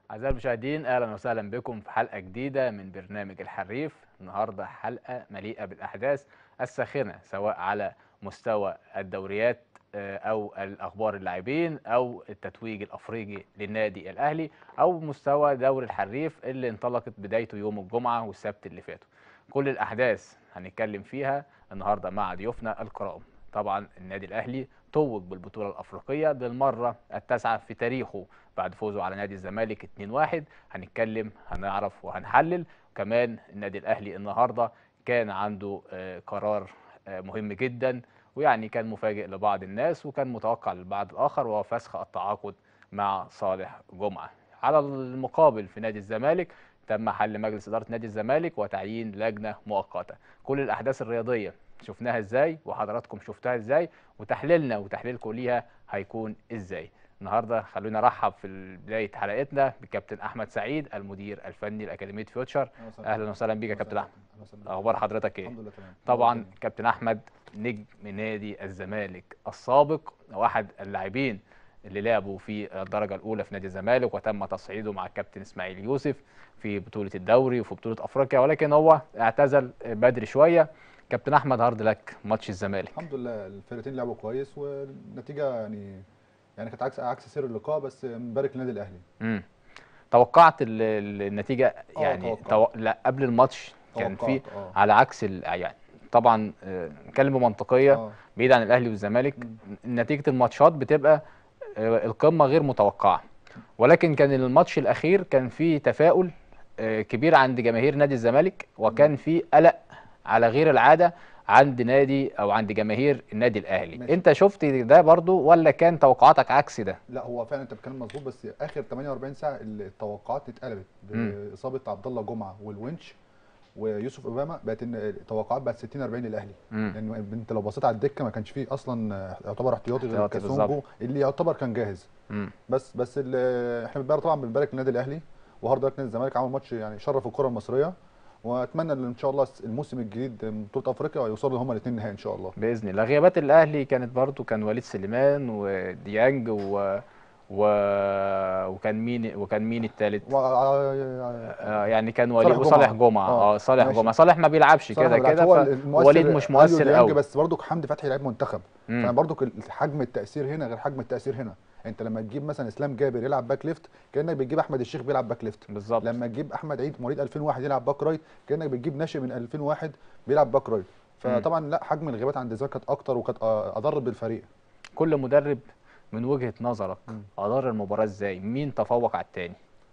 أعزائي المشاهدين أهلا وسهلا بكم في حلقة جديدة من برنامج الحريف النهاردة حلقة مليئة بالأحداث الساخنة سواء على مستوى الدوريات آه، أو الأخبار اللاعبين أو التتويج الأفريقي للنادي الأهلي أو مستوى دوري الحريف اللي انطلقت بدايته يوم الجمعة والسبت اللي فاتوا كل الأحداث هنتكلم فيها النهاردة مع ضيوفنا الكرام طبعا النادي الأهلي توج بالبطولة الأفريقية للمرة التاسعة في تاريخه بعد فوزه على نادي الزمالك 2-1 هنتكلم هنعرف وهنحلل كمان النادي الأهلي النهاردة كان عنده آه، قرار آه، مهم جدا ويعني كان مفاجئ لبعض الناس وكان متوقع للبعض الآخر وهو فسخ التعاقد مع صالح جمعة على المقابل في نادي الزمالك تم حل مجلس إدارة نادي الزمالك وتعيين لجنة مؤقتة كل الأحداث الرياضية شفناها ازاي وحضراتكم شفتها ازاي وتحليلنا وتحليلكم ليها هيكون ازاي النهارده خلونا نرحب في بدايه حلقتنا بكابتن احمد سعيد المدير الفني لاكاديميه فيوتشر اهلا وسهلا بيك يا كابتن احمد اخبار حضرتك ايه الحمد لله تمام طبعا كابتن احمد نجم نادي الزمالك السابق واحد اللاعبين اللي لعبوا في الدرجه الاولى في نادي الزمالك وتم تصعيده مع الكابتن اسماعيل يوسف في بطوله الدوري وفي بطوله افريقيا ولكن هو اعتزل بدري شويه كابتن احمد هارد لك ماتش الزمالك الحمد لله الفرقتين لعبوا كويس والنتيجه يعني يعني كانت عكس عكس سير اللقاء بس مبارك للنادي الاهلي امم توقعت ال- ال- النتيجه يعني توقعت. تو... لا قبل الماتش كان في توقعت، آه. على عكس ال... يعني طبعا آه، نتكلم بمنطقيه اه بعيد عن الاهلي والزمالك نتيجه الماتشات بتبقى آه، القمه غير متوقعه ولكن كان الماتش الاخير كان فيه تفاؤل آه، كبير عند جماهير نادي الزمالك وكان في قلق على غير العاده عند نادي او عند جماهير النادي الاهلي ماشي. انت شفت ده برضو ولا كان توقعاتك عكس ده لا هو فعلا انت بتتكلم مظبوط بس اخر 48 ساعه التوقعات اتقلبت مم. باصابه عبد الله جمعه والونش ويوسف اوباما بقت ان التوقعات بقت 60 40 للاهلي مم. لان انت لو بصيت على الدكه ما كانش فيه اصلا يعتبر احتياطي غير احتياطي كاسونجو بالظبط. اللي يعتبر كان جاهز مم. بس بس ال- احنا بنبارك طبعا بنبارك للنادي الاهلي وهارد لك نادي الزمالك عمل ماتش يعني شرف الكره المصريه واتمنى ان ان شاء الله الموسم الجديد من بطوله افريقيا يوصلوا هما الاثنين نهائي ان شاء الله باذن الله غيابات الاهلي كانت برضو كان وليد سليمان وديانج و... و... وكان مين وكان مين الثالث و... آه يعني كان وليد صالح وصالح جمعة. جمعه آه، اه صالح ماشي. جمعه صالح ما بيلعبش صراحة كده بالعكس كده هو ف- المؤثر وليد مش أيوة مؤثر ديانج قوي بس برضك حمدي فتحي لعيب منتخب مم. فبرضك حجم التاثير هنا غير حجم التاثير هنا انت لما تجيب مثلا اسلام جابر يلعب باك ليفت كانك بتجيب احمد الشيخ بيلعب باك ليفت بالظبط لما تجيب احمد عيد مواليد 2001 يلعب باك رايت كانك بتجيب ناشئ من 2001 بيلعب باك رايت فطبعا لا حجم الغيابات عند الزمالك كانت اكتر وكانت آه، اضر بالفريق كل مدرب من وجهه نظرك مم. ادار المباراه ازاي مين تفوق على الثاني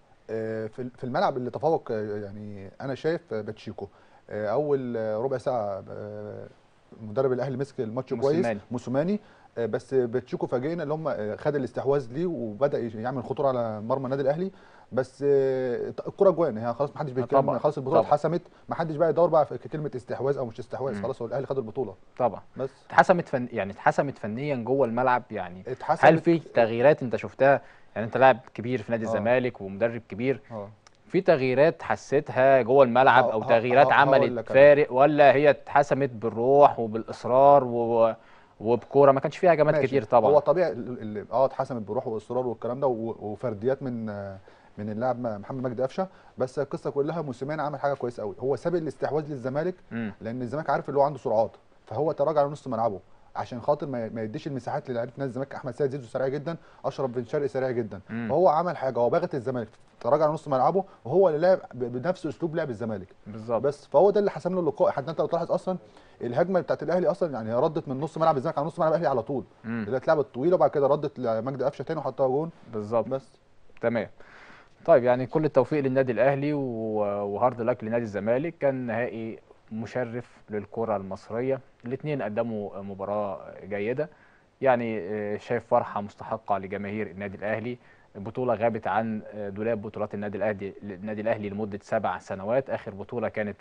آه، في في الملعب اللي تفوق آه، يعني انا شايف آه، باتشيكو آه، اول آه، ربع ساعه آه، مدرب الاهلي مسك الماتش كويس موسيماني. موسوماني آه، بس باتشيكو فاجئنا اللي هم آه، خد الاستحواذ ليه وبدا يعمل خطوره على مرمى النادي الاهلي بس آه، الكره جوان هي خلاص ما حدش بيتكلم طبعا، خلاص البطوله طبعا. اتحسمت ما حدش بقى يدور بقى في كلمه استحواذ او مش استحواذ مم. خلاص هو الاهلي خد البطوله طبعا بس اتحسمت فن يعني اتحسمت فنيا جوه الملعب يعني اتحسمت هل في تغييرات انت شفتها يعني انت لاعب كبير في نادي آه. الزمالك ومدرب كبير اه في تغييرات حسيتها جوه الملعب ه- او ه- تغييرات ه- هقول عملت لك أنا. فارق ولا هي اتحسمت بالروح وبالاصرار و... وبكوره ما كانش فيها هجمات ماشي. كتير طبعا هو طبيعي ال- ال- اه اتحسمت بروح واصرار والكلام ده و- وفرديات من آه، من اللاعب م- محمد مجدي قفشه بس القصه كلها موسيماني عمل حاجه كويسه قوي هو ساب الاستحواذ للزمالك مم. لان الزمالك عارف اللي هو عنده سرعات فهو تراجع لنص ملعبه عشان خاطر ما ما يديش المساحات للاعيبه نادي الزمالك احمد سيد زيزو سريع جدا اشرف بن شرقي سريع جدا مم. فهو عمل حاجه هو باغت الزمالك تراجع لنص ملعبه وهو اللي لعب ب- بنفس اسلوب لعب الزمالك بالظبط بس فهو ده اللي حسم له اللقاء حتى انت لو تلاحظ اصلا الهجمه بتاعت الاهلي اصلا يعني هي ردت من نص ملعب الزمالك على نص ملعب الاهلي على طول مم. اللي اتلعبت طويله وبعد كده ردت لمجدي قفشه تاني وحطها جون بالظبط بس تمام طيب يعني كل التوفيق للنادي الاهلي و- وهارد لك لنادي الزمالك كان نهائي مشرف للكره المصريه الاثنين قدموا مباراه جيده يعني آه، شايف فرحه مستحقه لجماهير النادي الاهلي البطوله غابت عن آه، دولاب بطولات النادي الاهلي النادي الاهلي لمده سبع سنوات اخر بطوله كانت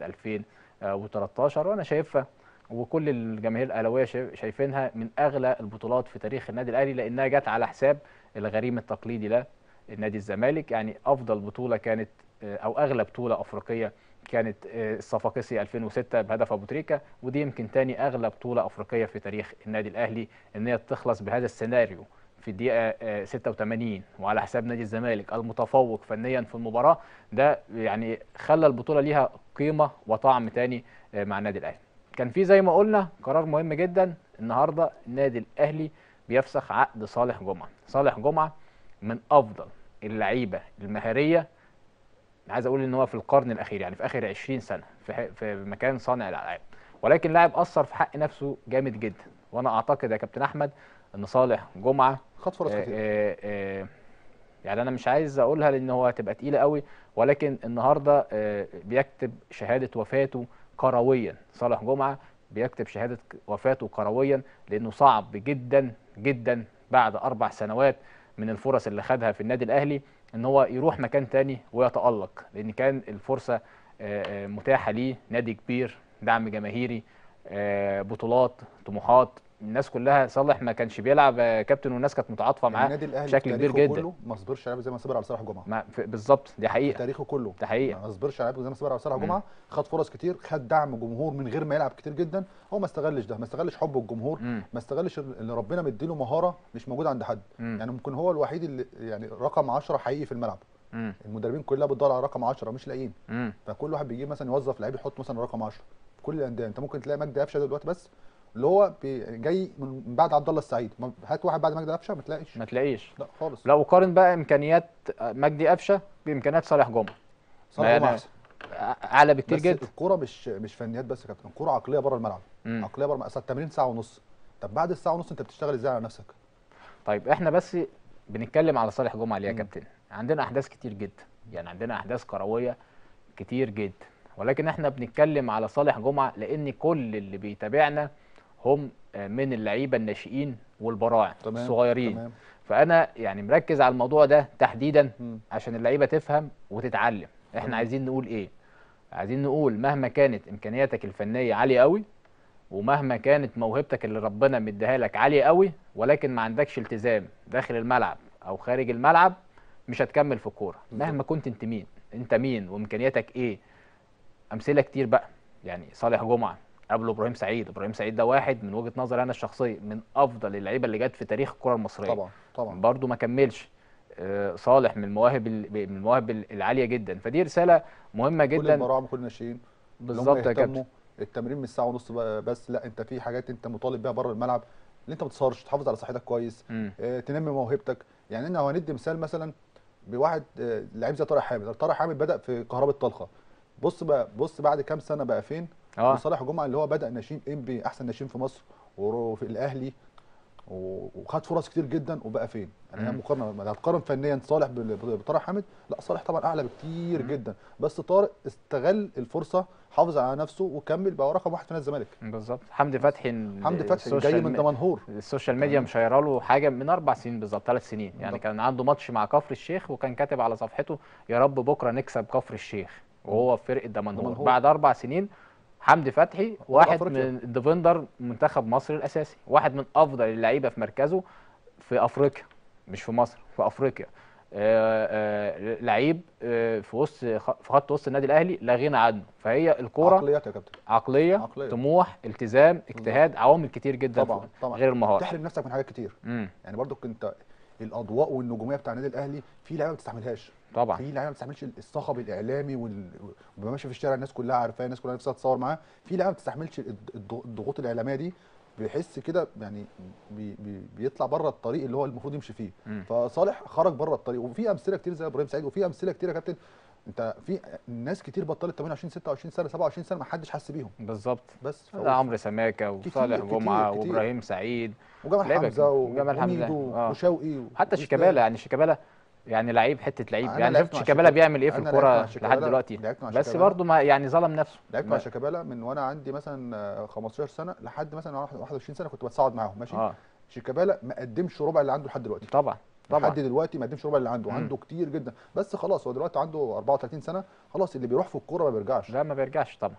2013 وانا شايفها وكل الجماهير الاهلاويه شايف- شايفينها من اغلى البطولات في تاريخ النادي الاهلي لانها جت على حساب الغريم التقليدي له نادي الزمالك يعني افضل بطوله كانت آه، او اغلى بطوله افريقيه كانت آه، الصفاقسي 2006 بهدف ابو تريكه ودي يمكن تاني اغلى بطوله افريقيه في تاريخ النادي الاهلي ان هي تخلص بهذا السيناريو في الدقيقه آه، 86 وعلى حساب نادي الزمالك المتفوق فنيا في المباراه ده يعني خلى البطوله ليها قيمه وطعم تاني آه، مع النادي الاهلي كان في زي ما قلنا قرار مهم جدا النهارده النادي الاهلي بيفسخ عقد صالح جمعه صالح جمعه من افضل اللعيبه المهاريه عايز اقول ان هو في القرن الاخير يعني في اخر 20 سنه في ح- في مكان صانع الالعاب ولكن لاعب اثر في حق نفسه جامد جدا وانا اعتقد يا كابتن احمد ان صالح جمعه خد فرص آه، كتير آه، آه، يعني انا مش عايز اقولها لان هو هتبقى تقيله قوي ولكن النهارده آه، بيكتب شهاده وفاته كرويا صالح جمعه بيكتب شهاده ك- وفاته كرويا لانه صعب جدا جدا بعد اربع سنوات من الفرص اللي خدها في النادي الاهلي ان هو يروح مكان تاني ويتالق لان كان الفرصه آه، آه، متاحه ليه نادي كبير دعم جماهيري آه، بطولات طموحات الناس كلها صالح ما كانش بيلعب آه، كابتن والناس كانت متعاطفه معاه النادي الاهلي بشكل في كبير تاريخه جدا. كله ما صبرش على زي ما صبر على صلاح جمعه ما في- بالظبط دي في حقيقه تاريخه كله ده حقيقه ما صبرش على زي ما صبر على صلاح مم. جمعه خد فرص كتير خد دعم جمهور من غير ما يلعب كتير جدا هو ما استغلش ده ما استغلش حب الجمهور مم. ما استغلش اللي ربنا مديله مهاره مش موجوده عند حد مم. يعني ممكن هو الوحيد اللي يعني رقم 10 حقيقي في الملعب مم. المدربين كلها بتدور على رقم 10 مش لاقيين مم. فكل واحد بيجيب مثلا يوظف لعيب يحط مثلا رقم 10 في كل الانديه انت ممكن تلاقي مجدي قفشه دلوقتي بس اللي هو بي- جاي من بعد عبد الله السعيد ما- هات واحد بعد مجدي قفشه ما تلاقيش ما تلاقيش لا خالص لا وقارن بقى امكانيات مجدي قفشه بامكانيات صالح جمعه صلاح ما جمعه أنا- احسن اعلى بكتير بس جدا الكوره مش مش فنيات بس يا كابتن الكوره عقليه بره الملعب مم. عقليه بره اصل التمرين ساعه ونص طب بعد الساعه ونص انت بتشتغل ازاي على نفسك طيب احنا بس بنتكلم على صالح جمعه ليه يا مم. كابتن عندنا احداث كتير جدا يعني عندنا احداث كرويه كتير جدا ولكن احنا بنتكلم على صالح جمعه لان كل اللي بيتابعنا هم آه، من اللعيبه الناشئين والبراعم تمام الصغيرين تمام فانا يعني مركز على الموضوع ده تحديدا مم. عشان اللعيبه تفهم وتتعلم احنا تمام. عايزين نقول ايه عايزين نقول مهما كانت امكانياتك الفنيه عاليه قوي ومهما كانت موهبتك اللي ربنا مديها لك عاليه قوي ولكن ما عندكش التزام داخل الملعب او خارج الملعب مش هتكمل في الكوره بالظبط. مهما كنت انت مين انت مين وامكانياتك ايه امثله كتير بقى يعني صالح جمعه قبله ابراهيم سعيد ابراهيم سعيد ده واحد من وجهه نظري انا الشخصيه من افضل اللعيبه اللي جت في تاريخ الكره المصريه طبعا طبعا برضه ما كملش آه، صالح من المواهب ال- من المواهب ال- العاليه جدا فدي رساله مهمه كل جدا البراعم كل الناشئين اللي هم بالظبط يا كابتن يهتموا التمرين مش ساعه ونص بقى بس لا انت في حاجات انت مطالب بيها بره الملعب اللي انت ما تسهرش تحافظ على صحتك كويس مم. اه تنمي موهبتك يعني انا لو هندي مثال مثلا بواحد اه لعيب زي طارق حامد طارق حامد بدا في كهرباء طلخه بص بقى بص بعد كام سنه بقى فين اه وصالح جمعه اللي هو بدا ناشئين ام بي احسن ناشئين في مصر وفي الاهلي و- وخد فرص كتير جدا وبقى فين يعني هي مم. مقارنه لما هتقارن فنيا صالح بال- بطارق حامد لا صالح طبعا اعلى بكتير مم. جدا بس طارق استغل الفرصه حافظ على نفسه وكمل بقى هو رقم واحد في نادي الزمالك بالظبط حمدي فتحي ال- حمدي فتحي السوشيال جاي من مي- دمنهور السوشيال ميديا تمام. مشيره له حاجه من اربع سنين بالظبط ثلاث سنين يعني بالظبط. كان عنده ماتش مع كفر الشيخ وكان كاتب على صفحته يا رب بكره نكسب كفر الشيخ وهو في فرقه دمنهور دمنهور. بعد اربع سنين حمدي فتحي واحد أفريقيا. من الديفندر منتخب مصر الاساسي واحد من افضل اللعيبه في مركزه في افريقيا مش في مصر في افريقيا آه، آه، لعيب آه، في وسط خ- في خط وسط النادي الاهلي لا غنى عنه فهي الكوره عقليات يا كابتن عقليه, عقلية. طموح التزام اجتهاد عوامل كتير جدا طبعا فوق- طبعا غير المهاره تحرم نفسك من حاجات كتير امم يعني برضو انت الاضواء والنجوميه بتاع النادي الاهلي في لعيبه ما بتستحملهاش طبعا في لعيبه ما بتستحملش الصخب الاعلامي وال- وبيبقى ماشي في الشارع الناس كلها عارفاه الناس كلها نفسها تتصور معاه في لعيبه ما بتستحملش الض- الض- الضغوط الاعلاميه دي بيحس كده يعني بي بي بيطلع بره الطريق اللي هو المفروض يمشي فيه مم. فصالح خرج بره الطريق وفي امثله كتير زي ابراهيم سعيد وفي امثله كتير يا كابتن انت في ناس كتير بطلت 28 26 سنه 27 سنه ما حدش حس بيهم بالظبط بس ف- ده عمرو سماكه وصالح كتير- جمعه كتير. وابراهيم سعيد وجمال لعيبة حمزه كتير. وجمال حمزة. وميدو آه. وشوقي حتى وإسلام. شيكابالا يعني شيكابالا يعني لعيب حته لعيب أنا يعني لعبت شفت مع شيكابالا شيكابالا. بيعمل ايه في أنا لعبت الكوره مع لحد شيكابالا. دلوقتي لعبت مع بس شيكابالا. برضه ما يعني ظلم نفسه لعبت مع ما- شيكابالا من وانا عندي مثلا آه، 15 سنه لحد مثلا 21 سنه كنت بتصعد معاهم ماشي اه شيكابالا ما قدمش ربع اللي عنده لحد دلوقتي طبعا لحد طبعا دلوقتي ما قدمش ربع اللي عنده مم. عنده كتير جدا بس خلاص هو دلوقتي عنده 34 سنه خلاص اللي بيروح في الكوره ما بيرجعش لا ما بيرجعش طبعا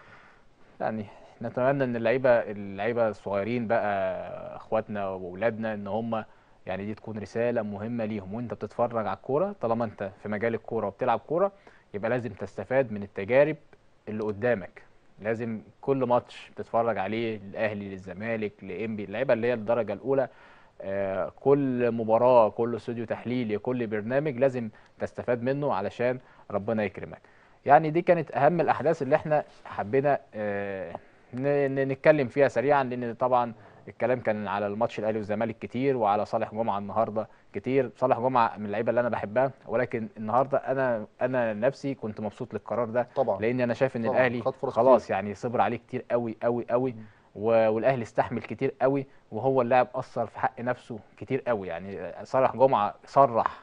يعني نتمنى ان اللعيبه اللعيبه الصغيرين بقى اخواتنا واولادنا ان هم يعني دي تكون رساله مهمه ليهم وانت بتتفرج على الكوره طالما انت في مجال الكوره وبتلعب كوره يبقى لازم تستفاد من التجارب اللي قدامك لازم كل ماتش بتتفرج عليه الاهلي للزمالك لانبي اللعيبه اللي هي الدرجه الاولى آه، كل مباراه كل استوديو تحليلي كل برنامج لازم تستفاد منه علشان ربنا يكرمك يعني دي كانت اهم الاحداث اللي احنا حبينا آه، ن- ن- نتكلم فيها سريعا لان طبعا الكلام كان على الماتش الاهلي والزمالك كتير وعلى صالح جمعه النهارده كتير صالح جمعه من اللعيبه اللي انا بحبها ولكن النهارده انا انا نفسي كنت مبسوط للقرار ده طبعا لان انا شايف ان طبعاً، الاهلي خد فرص خلاص يعني صبر عليه كتير قوي قوي قوي مم. و- والاهلي استحمل كتير قوي وهو اللاعب اثر في حق نفسه كتير قوي يعني صالح جمعه صرح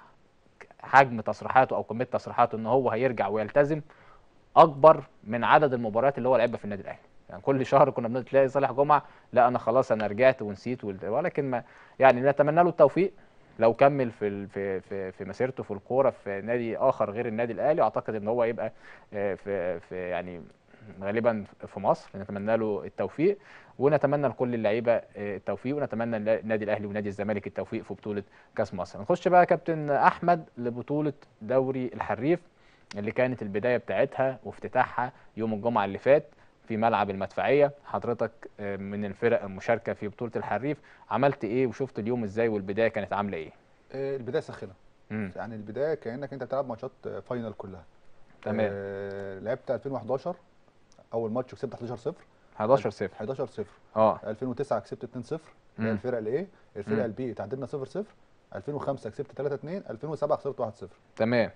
حجم تصريحاته او كميه تصريحاته ان هو هيرجع ويلتزم اكبر من عدد المباريات اللي هو لعبها في النادي الاهلي يعني كل شهر كنا بنتلاقي صالح جمعه لا انا خلاص انا رجعت ونسيت وال- ولكن ما يعني نتمنى له التوفيق لو كمل في ال- في في في مسيرته في الكوره في نادي اخر غير النادي الاهلي اعتقد ان هو يبقى آه، في في يعني غالبا في مصر نتمنى له التوفيق ونتمنى لكل اللعيبه آه، التوفيق ونتمنى للنادي الاهلي ونادي الزمالك التوفيق في بطوله كاس مصر نخش بقى يا كابتن احمد لبطوله دوري الحريف اللي كانت البدايه بتاعتها وافتتاحها يوم الجمعه اللي فات في ملعب المدفعيه حضرتك آه، من الفرق المشاركه في بطوله الحريف عملت ايه وشفت اليوم ازاي والبدايه كانت عامله ايه آه، البدايه سخنه امم يعني البدايه كانك انت بتلعب ماتشات آه، فاينل كلها تمام آه، لعبت 2011 اول ماتش كسبت 11 0 11 0 11 0 اه 2009 كسبت 2 0 اللي هي مم. الفرقه الايه مم. الفرقه البي تعادلنا 0 0 2005 كسبت 3 2 2007 خسرت 1 0 تمام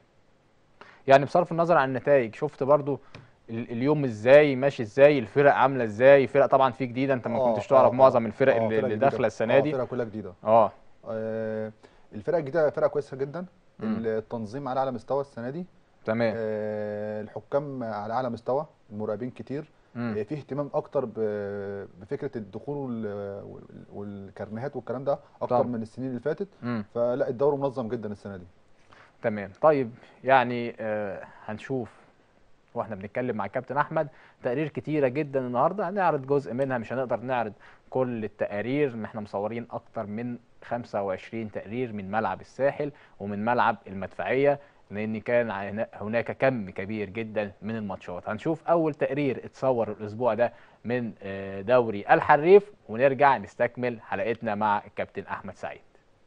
يعني بصرف النظر عن النتائج شفت برضو ال- اليوم ازاي ماشي ازاي الفرق عامله ازاي فرق طبعا في جديده انت ما آه، كنتش تعرف آه، معظم آه. الفرق آه، اللي, فرقة اللي جديدة. داخله السنه آه، دي فرقه كلها جديده اه آه، الفرقه الجديده فرقه كويسه جدا مم. التنظيم على اعلى مستوى السنه دي تمام آه، الحكام على اعلى مستوى المراقبين كتير مم. آه، في اهتمام اكتر ب- بفكره الدخول وال- وال- والكارنيهات والكلام ده اكتر طبعا. من السنين اللي فاتت مم. فلا الدوري منظم جدا السنه دي تمام طيب يعني آه هنشوف واحنا بنتكلم مع كابتن احمد تقارير كتيره جدا النهارده هنعرض جزء منها مش هنقدر نعرض كل التقارير ان احنا مصورين اكتر من 25 تقرير من ملعب الساحل ومن ملعب المدفعيه لان كان عنا- هناك كم كبير جدا من الماتشات هنشوف اول تقرير اتصور الاسبوع ده من آه، دوري الحريف ونرجع نستكمل حلقتنا مع الكابتن احمد سعيد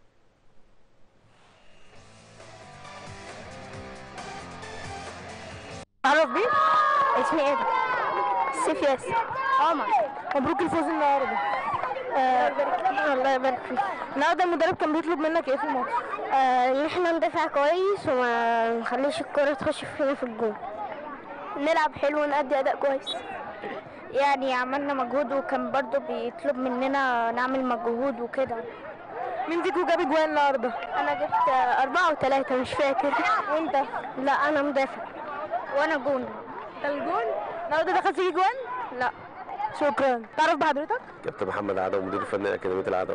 تعرف بيه؟ اسمي ايه ده؟ سيف ياسر عمر مبروك الفوز النهارده آه الله يبارك فيك النهارده المدرب كان بيطلب منك ايه في الماتش؟ آه ان احنا ندافع كويس وما نخليش الكرة تخش فينا في الجون نلعب حلو ونأدي اداء كويس يعني عملنا مجهود وكان برضو بيطلب مننا نعمل مجهود وكده مين فيكم جاب اجوان النهارده؟ انا جبت آه، أربعة وثلاثة مش فاكر وانت؟ لا انا مدافع وانا جون الجون النهارده دخل فيه جوان لا شكرا تعرف بحضرتك كابتن محمد عدو مدير الفني لاكاديميه العدو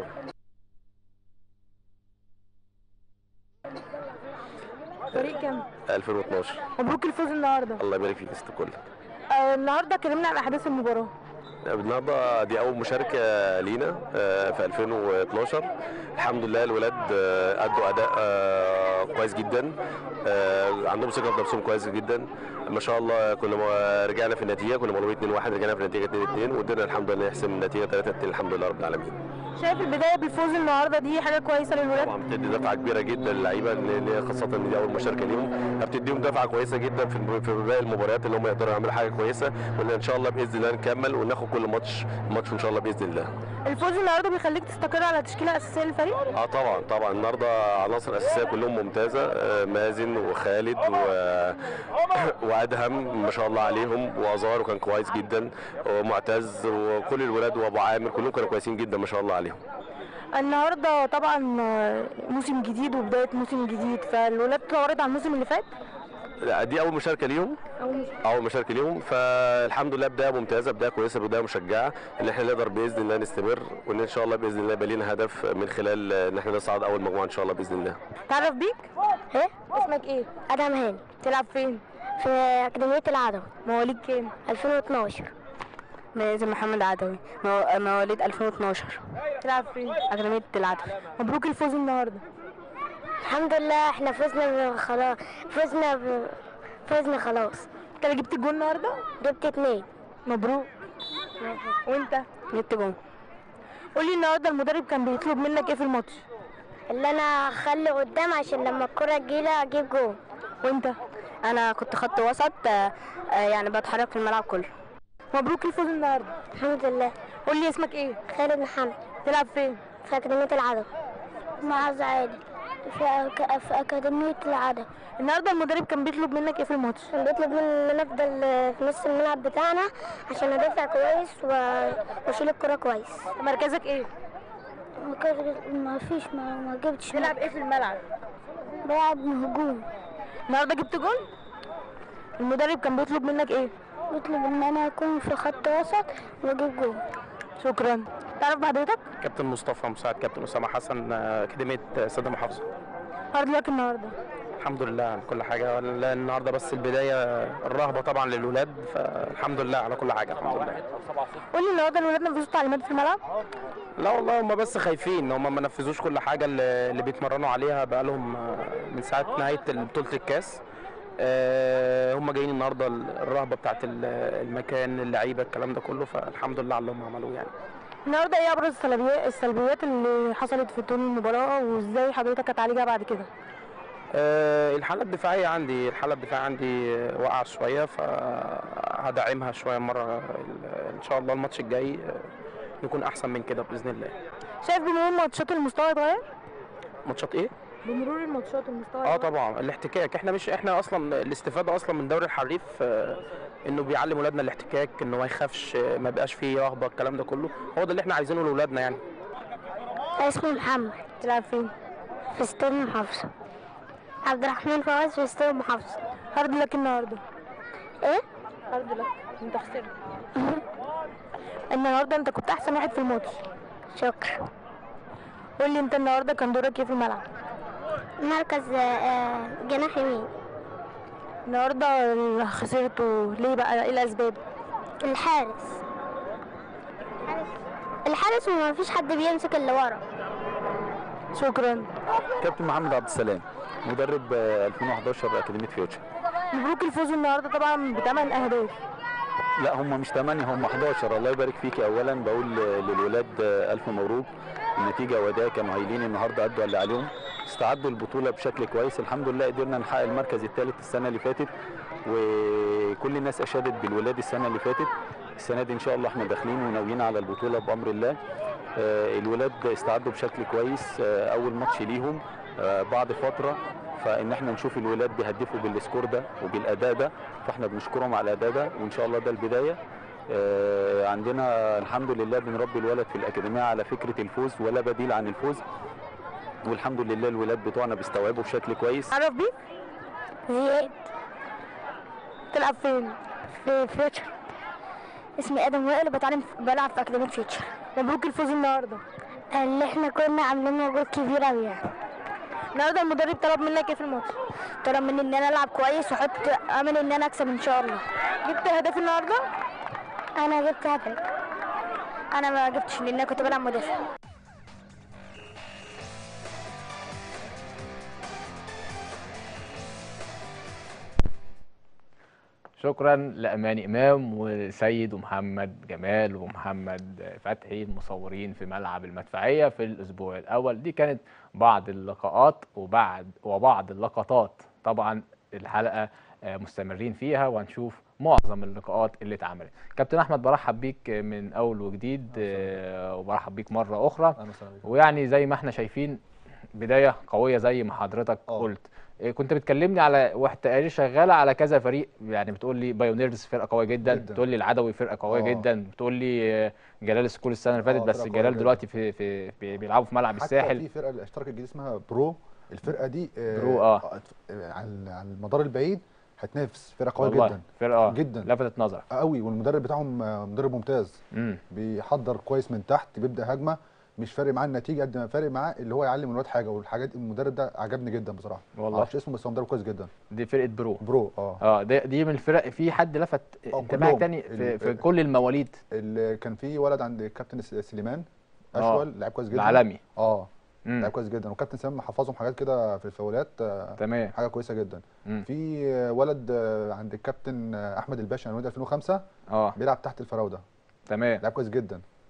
فريق كام 2012 مبروك الفوز النهارده الله يبارك فيك يا ست الكل آه النهارده اتكلمنا عن احداث المباراه النهارده دي اول مشاركه لينا آه، في 2012 الحمد لله الولاد آه، ادوا اداء آه، كويس جدا آه، عندهم ثقه في نفسهم كويس جدا ما شاء الله كنا ما- رجعنا في النتيجه كنا مغلوبين 2-1 رجعنا في النتيجه 2-2 وقدرنا الحمد لله نحسم النتيجه 3-2 الحمد لله رب العالمين شايف البدايه بالفوز النهارده دي حاجه كويسه للولاد طبعا بتدي دفعه كبيره جدا للعيبه ان هي خاصه ان دي اول مشاركه ليهم بتديهم دفعه كويسه جدا في الم- في باقي المباريات اللي هم يقدروا يعملوا حاجه كويسه وان ان شاء الله باذن الله نكمل وناخد كل ماتش ماتش ان شاء الله باذن الله الفوز النهارده بيخليك تستقر على تشكيله اساسيه للفريق اه طبعا طبعا النهارده عناصر اساسيه كلهم ممتازه آه، مازن وخالد و... وادهم ما شاء الله عليهم وازار كان كويس جدا ومعتز وكل الولاد وابو عامر كلهم كانوا كويسين جدا ما شاء الله عليهم النهارده طبعا آه، موسم جديد وبدايه موسم جديد فالولاد اتطورت عن الموسم اللي فات لا، دي اول مشاركه ليهم او موسم اول مشاركه ليهم فالحمد لله بدايه ممتازه بدايه كويسه بدايه مشجعه ان احنا نقدر باذن الله نستمر وان ان شاء الله باذن الله يبقى لنا هدف من خلال ان احنا نصعد اول مجموعه ان شاء الله باذن الله تعرف بيك ايه اسمك ايه ادهم هاني تلعب فين في اكاديميه العدوي مواليد كام 2012 مازن محمد عدوي مواليد 2012 تلعب فين اكاديميه العدوي مبروك الفوز النهارده الحمد لله احنا فزنا ب- خلاص فزنا ب... فزنا خلاص انت اللي جبت الجون النهارده جبت اتنين مبروك وانت جبت جون قولي النهارده المدرب كان بيطلب منك ايه في الماتش اللي انا اخلي قدام عشان لما الكرة تجيلي اجيب جول وانت انا كنت خط وسط آه، آه، يعني بتحرك في الملعب كله مبروك الفوز النهارده الحمد لله قولي اسمك ايه خالد محمد تلعب فين في أكاديمية العدم معاذ عادل في, أك... في أكاديمية العدم النهارده المدرب كان بيطلب منك ايه في الماتش كان بيطلب مني ان انا افضل في نص الملعب بتاعنا عشان ادافع كويس و... واشيل الكرة كويس مركزك ايه ما كان- ما فيش ما, ما جبتش تلعب ايه في الملعب بلعب هجوم النهارده جبت جول المدرب كان بيطلب منك ايه بيطلب ان انا اكون في خط وسط واجيب جول شكرا تعرف بحضرتك كابتن مصطفى مساعد كابتن اسامه حسن آه، اكاديميه آه، سيده محافظه هارد لك النهارده الحمد لله على كل حاجه لا، النهارده بس البدايه الرهبه طبعا للولاد فالحمد لله على كل حاجه الحمد لله قولي النهارده الولاد نفذوا تعليمات في الملعب لا والله هم بس خايفين هم ما نفذوش كل حاجه اللي اللي بيتمرنوا عليها بقالهم آه، من ساعه نهايه بطوله الكاس آه، هم جايين النهارده الرهبه بتاعت ال- المكان اللعيبه الكلام ده كله فالحمد لله على اللي هم عملوه يعني النهارده ايه ابرز السلبيات السلبيات اللي حصلت في طول المباراه وازاي حضرتك هتعالجها بعد كده آه، الحالة الدفاعية عندي الحالة الدفاعية عندي آه، واقعة شوية فهدعمها شوية مرة ال- إن شاء الله الماتش الجاي آه، نكون أحسن من كده بإذن الله شايف بمرور ماتشات المستوى اتغير ماتشات إيه؟ بمرور الماتشات المستوى اه اتغير؟ طبعا الاحتكاك احنا مش احنا اصلا الاستفاده اصلا من دوري الحريف آه، انه بيعلم ولادنا الاحتكاك انه ما يخافش آه، ما بقاش فيه رهبه الكلام ده كله هو ده اللي احنا عايزينه لاولادنا يعني اسمي محمد تلعب فين في استاد محافظة عبد الرحمن فواز في استاد محافظة هارد لك النهارده ايه؟ هارد لك انت خسرت النهارده انت كنت احسن واحد في الماتش شكرا قول لي انت النهارده كان دورك ايه في الملعب مركز آه، جناح يمين النهارده اللي خسرته ليه بقى ايه الاسباب الحارس الحارس وما فيش حد بيمسك اللي ورا شكرا كابتن محمد عبد السلام مدرب آه، 2011 اكاديميه فيوتشر مبروك الفوز النهارده طبعا بثمان اهداف لا هم مش 8 هم 11 الله يبارك فيك اولا بقول للولاد آه، الف مبروك النتيجه واداء كانوا هايلين النهارده ادوا اللي عليهم استعدوا البطوله بشكل كويس الحمد لله قدرنا نحقق المركز الثالث السنه اللي فاتت وكل الناس اشادت بالولاد السنه اللي فاتت السنه دي ان شاء الله احنا داخلين وناويين على البطوله بامر الله آه، الولاد استعدوا بشكل كويس آه، اول ماتش ليهم آه، بعد فتره فان احنا نشوف الولاد بيهدفوا بالسكور ده وبالاداء ده فاحنا بنشكرهم على الاداء ده وان شاء الله ده البدايه آه، عندنا الحمد لله بنربي الولد في الاكاديميه على فكره الفوز ولا بديل عن الفوز والحمد لله الولاد بتوعنا بيستوعبوا بشكل كويس عرف بيك زياد تلعب فين في فيوتشر اسمي ادم وائل بتعلم بلعب في اكاديميه فيوتشر مبروك الفوز النهارده اللي احنا كنا عاملين مجهود كبير قوي يعني النهارده المدرب طلب منك ايه في الماتش طلب مني ان انا العب كويس واحط امل ان انا اكسب ان شاء الله جبت اهداف النهارده انا جبت هدف انا ما جبتش لان انا كنت بلعب مدافع شكرا لأماني إمام وسيد ومحمد جمال ومحمد فتحي المصورين في ملعب المدفعية في الأسبوع الأول دي كانت بعض اللقاءات وبعد وبعض اللقطات طبعا الحلقة آه، مستمرين فيها وهنشوف معظم اللقاءات اللي اتعملت كابتن أحمد برحب بيك من أول وجديد آه، وبرحب بيك مرة أخرى اهلا وسهلا بيك. ويعني زي ما احنا شايفين بداية قوية زي ما حضرتك آه. قلت إيه، كنت بتكلمني على واحد تقارير شغاله على كذا فريق يعني بتقول لي بايونيرز فرقه قويه جدا, جداً. بتقول لي العدوي فرقه قويه آه. جدا بتقول لي آه، جلال سكول السنه اللي فاتت آه، بس فرقة قوية جلال جداً. دلوقتي في في في بيلعبوا في ملعب حتى الساحل في فرقه الاشتراك الجديد اسمها برو الفرقه دي آه، برو، آه. آه، على على المدار البعيد هتنافس فرقه قويه والله جدا فرقه جداً. لفتت نظرك قوي والمدرب بتاعهم آه، مدرب ممتاز امم بيحضر كويس من تحت بيبدا هجمه مش فارق معاه النتيجه قد ما فارق معاه اللي هو يعلم الواد حاجه والحاجات المدرب ده عجبني جدا بصراحه والله. معرفش اسمه بس هو مدرب كويس جدا دي فرقه برو برو اه اه دي, دي من الفرق في حد لفت آه، انتباهك كلهم. تاني في, ال- في كل المواليد اللي كان في ولد عند كابتن س- سليمان آه. اشول لعيب كويس جدا العالمي اه امم لعيب كويس جدا وكابتن سليمان حفظهم حاجات كده في الفاولات آه، تمام حاجه كويسه جدا مم. في آه، ولد آه، عند الكابتن آه، احمد الباشا عنوان 2005 اه بيلعب تحت الفراوده تمام لعيب كويس جدا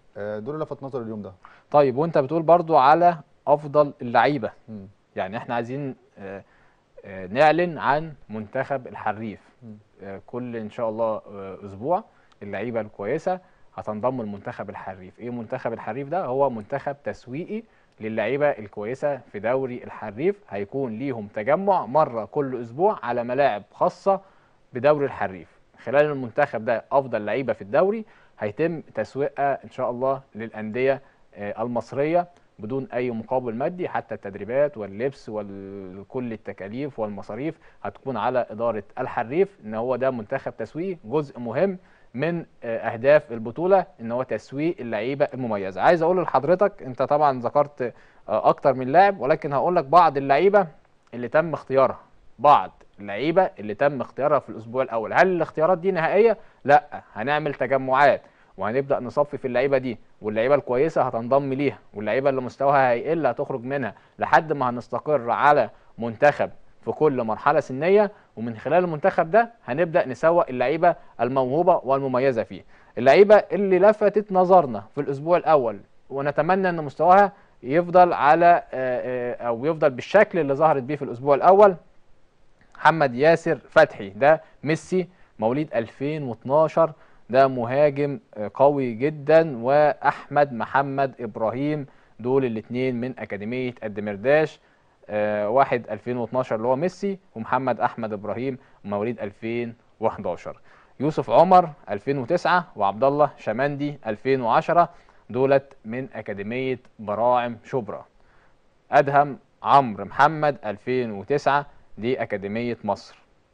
آه، دول اللي لفت نظري اليوم ده طيب وانت بتقول برضو على افضل اللعيبه مم. يعني احنا عايزين آه، آه، نعلن عن منتخب الحريف مم. آه، كل ان شاء الله آه، اسبوع اللعيبه الكويسه هتنضم لمنتخب الحريف ايه منتخب الحريف ده هو منتخب تسويقي للعيبه الكويسه في دوري الحريف هيكون ليهم تجمع مره كل اسبوع على ملاعب خاصه بدوري الحريف خلال المنتخب ده افضل لعيبه في الدوري هيتم تسويقها ان شاء الله للانديه آه، المصريه بدون اي مقابل مادي حتى التدريبات واللبس وكل التكاليف والمصاريف هتكون على اداره الحريف ان هو ده منتخب تسويقي جزء مهم من آه، اهداف البطوله ان هو تسويق اللعيبه المميزه عايز اقول لحضرتك انت طبعا ذكرت آه، اكتر من لاعب ولكن هقول لك بعض اللعيبه اللي تم اختيارها بعض اللعيبه اللي تم اختيارها في الاسبوع الاول هل الاختيارات دي نهائيه لا هنعمل تجمعات وهنبدا نصفي في اللعيبه دي واللعيبه الكويسه هتنضم ليها واللعيبه اللي مستواها هيقل هتخرج منها لحد ما هنستقر على منتخب في كل مرحله سنيه ومن خلال المنتخب ده هنبدا نسوق اللعيبه الموهوبه والمميزه فيه اللعيبه اللي لفتت نظرنا في الاسبوع الاول ونتمنى ان مستواها يفضل على آه، آه، او يفضل بالشكل اللي ظهرت بيه في الاسبوع الاول محمد ياسر فتحي ده ميسي مواليد 2012 ده مهاجم آه، قوي جدا واحمد محمد ابراهيم دول الاثنين من اكاديميه الدمرداش آه، واحد 2012 اللي هو ميسي ومحمد احمد ابراهيم مواليد 2011 يوسف عمر 2009 وعبد الله شمندي 2010 دولت من اكاديميه براعم شبرا ادهم عمرو محمد 2009 دي اكاديميه مصر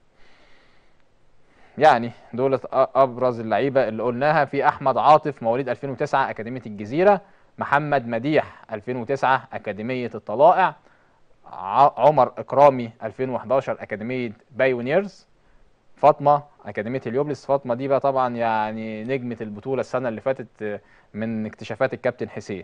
يعني دولت أ- ابرز اللعيبه اللي قلناها في احمد عاطف مواليد 2009 اكاديميه الجزيره محمد مديح 2009 اكاديميه الطلائع ع- عمر اكرامي 2011 اكاديميه بايونيرز فاطمه اكاديميه اليوبلس فاطمه دي بقى طبعا يعني نجمه البطوله السنه اللي فاتت آه، من اكتشافات الكابتن حسين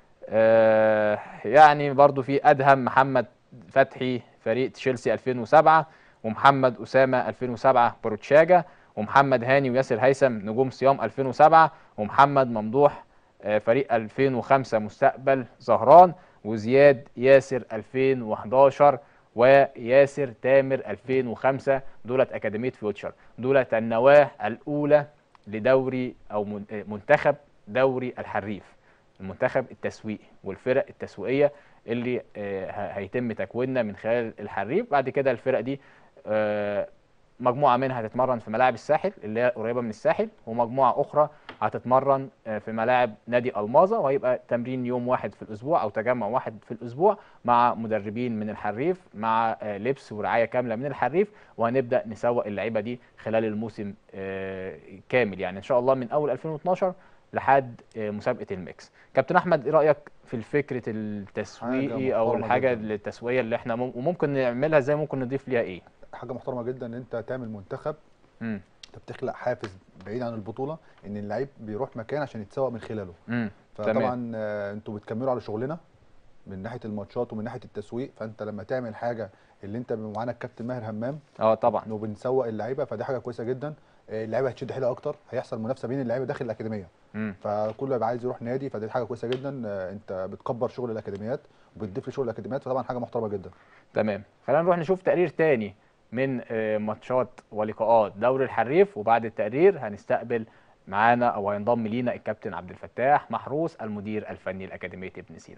آه، يعني برضو في ادهم محمد فتحي فريق تشيلسي 2007 ومحمد اسامه 2007 بروتشاجا ومحمد هاني وياسر هيثم نجوم صيام 2007 ومحمد ممدوح آه، فريق 2005 مستقبل زهران وزياد ياسر 2011 وياسر تامر 2005 دولت أكاديمية فيوتشر دولت النواة الأولى لدوري أو من- آه، منتخب دوري الحريف المنتخب التسويقي والفرق التسويقية اللي آه، ه- هيتم تكويننا من خلال الحريف بعد كده الفرق دي آه، مجموعة منها هتتمرن في ملاعب الساحل اللي هي قريبة من الساحل ومجموعة أخرى هتتمرن آه، في ملاعب نادي الماظة وهيبقى تمرين يوم واحد في الأسبوع أو تجمع واحد في الأسبوع مع مدربين من الحريف مع آه، لبس ورعاية كاملة من الحريف وهنبدأ نسوق اللعيبة دي خلال الموسم آه، كامل يعني إن شاء الله من أول 2012 لحد آه، مسابقة الميكس كابتن أحمد إيه رأيك في الفكرة التسويقي أو محترمة الحاجة جداً. التسويقية اللي احنا مم- وممكن نعملها ازاي ممكن نضيف ليها ايه حاجه محترمه جدا ان انت تعمل منتخب مم. انت بتخلق حافز بعيد عن البطوله ان اللعيب بيروح مكان عشان يتسوق من خلاله مم. تمام. فطبعا آه، انتوا بتكملوا على شغلنا من ناحيه الماتشات ومن ناحيه التسويق فانت لما تعمل حاجه اللي انت معانا الكابتن ماهر همام اه طبعا انه بنسوق اللعيبه فدي حاجه كويسه جدا آه، اللعيبه هتشد حيلها اكتر هيحصل منافسه بين اللعيبه داخل الاكاديميه مم. فكله هيبقى عايز يروح نادي فدي حاجه كويسه جدا آه، انت بتكبر شغل الاكاديميات وبتضيف لشغل الاكاديميات فطبعا حاجه محترمه جدا تمام خلينا نروح نشوف تقرير تاني من آه، ماتشات ولقاءات دوري الحريف وبعد التقرير هنستقبل معانا او هينضم لينا الكابتن عبد الفتاح محروس المدير الفني لاكاديميه ابن سينا